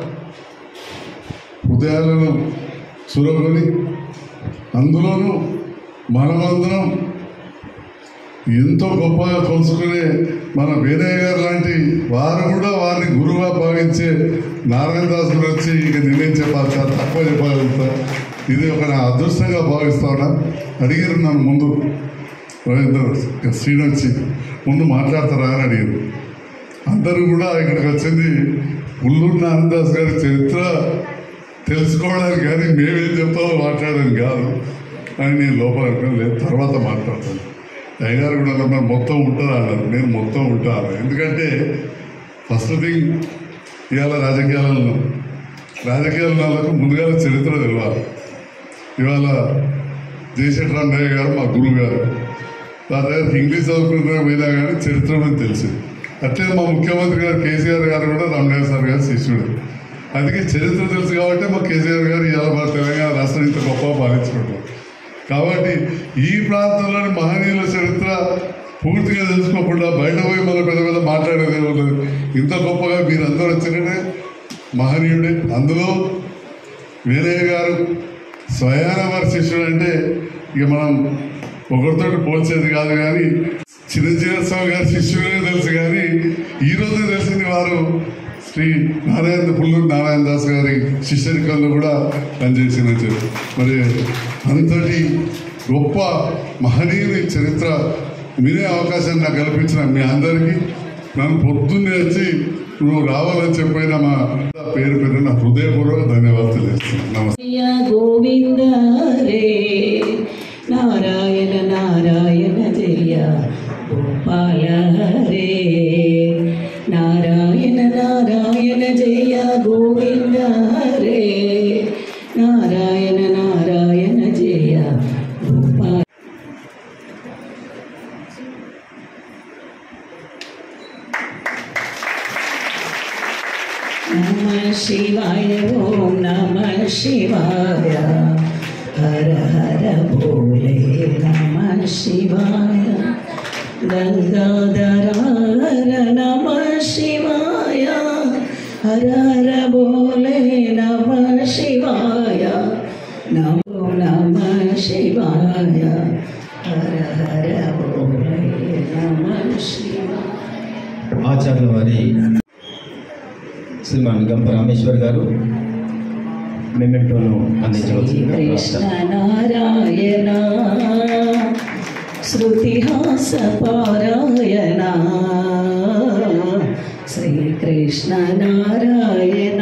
హృదయాలను చూరగొని అందులోనూ మనమందరం ఎంతో గొప్పగా కొలుసుకునే మన వీరయ్య గారు లాంటి వారు కూడా వారిని గురువుగా భావించే నారాయణ దాస్ గురించి ఇక నేనేం చెప్పాలి సార్ తక్కువ చెప్పగలుగుతా ఇది ఒక నా అదృష్టంగా భావిస్తా ఉన్నా అడిగారు నన్ను ముందు రవీంద్ర శ్రీను వచ్చి ముందు మాట్లాడతారా అని అడిగారు అందరూ కూడా ఇక్కడికి వచ్చింది ఉల్లూరు నారాయణదాస్ గారి చరిత్ర తెలుసుకోవడానికి కానీ మేమేం చెప్తామో మాట్లాడడం కాదు అని నేను లోపల అనుకుని లేదు తర్వాత మాట్లాడతాను అయ్యగారు కూడా అన్నారు "మరి మొత్తం ఉంటారా అన్నారు నేను మొత్తం ఉంటాను ఎందుకంటే ఫస్ట్ థింగ్ ఇవాళ రాజకీయాలలో రాజకీయాలకు ముందుగా చరిత్ర తెలియాలి ఇవాళ జయశెట్టి రంగయ్య గారు మా గురువు గారు నా దగ్గర ఇంగ్లీష్ చదువుకున్న పోయినా కానీ చరిత్ర గురించి తెలుసు అట్లే మా ముఖ్యమంత్రి గారు కేసీఆర్ గారు కూడా రమణయ్య సార్ గారు శిష్యుడు అందుకే చరిత్ర తెలుసు కాబట్టి మా కేసీఆర్ గారు ఇవాళ మా తెలంగాణ రాష్ట్రం ఇంత గొప్ప పాలించుకుంటాం కాబట్టి ఈ ప్రాంతంలోని మహనీయుల చరిత్ర పూర్తిగా తెలుసుకోకుండా బయట పోయి మన పెద్ద పెద్ద మాట్లాడేది ఉండదు ఇంత గొప్పగా మీరందరూ వచ్చినట్టే మహనీయుడే అందులో వీరయ్య గారు స్వయాన వారి శిష్యుడు అంటే ఇక మనం ఒకరితో పోల్చేది కాదు కానీ చిరంజీవి స్వామి గారి శిష్యులే తెలుసు కానీ ఈ రోజు తెలిసింది వారు శ్రీ నారాయణ పుల్లూరు నారాయణ దాస్ గారి శిష్యరికంలో కూడా పనిచేసిన చెప్పి మరి అంతటి గొప్ప మహనీయుని చరిత్ర వినే అవకాశం నాకు కల్పించిన మీ అందరికీ నన్ను పొద్దున్నే వచ్చి నువ్వు రావాలని చెప్పిన మా పేరు పేరు నా హృదయపూర్వక ధన్యవాదాలు తెలియజేస్తున్నాను నమస్తే జయ గోవింద రే నారాయణ నారాయణ జయ గోపాల రే నారాయణ నారాయణ జయ గోవింద రే నారాయణ నారాయణ జయ గోపాల నమ శివాయ ఓం నమ శివాయ హర హర భోలే నమ శివాయ గంగాధర హర నమ శివాయ హర హర భోలే నమ శివాయ నమో నమ శివాయ హర హర భోలే నమ శివాయ ఆచార్యుల వారి శ్రీమాన్ గంప రామేశ్వర్ గారు మెమెంటోను అందించవలసిందిగా శ్రీకృష్ణ ప్రార్థన. నారాయణ శృతిహాస పారాయణ శ్రీకృష్ణ నారాయణ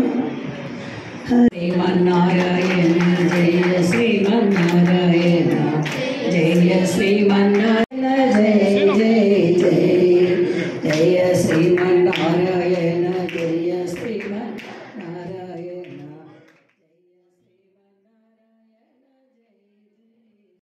శ్రీమన్నారాయణ జయ శ్రీమన్నారాయణ జయ శ్రీమన్నారాయణ జయ జయ జయ జయ శ్రీమన్నారాయణ జయ శ్రీమన్నారాయణ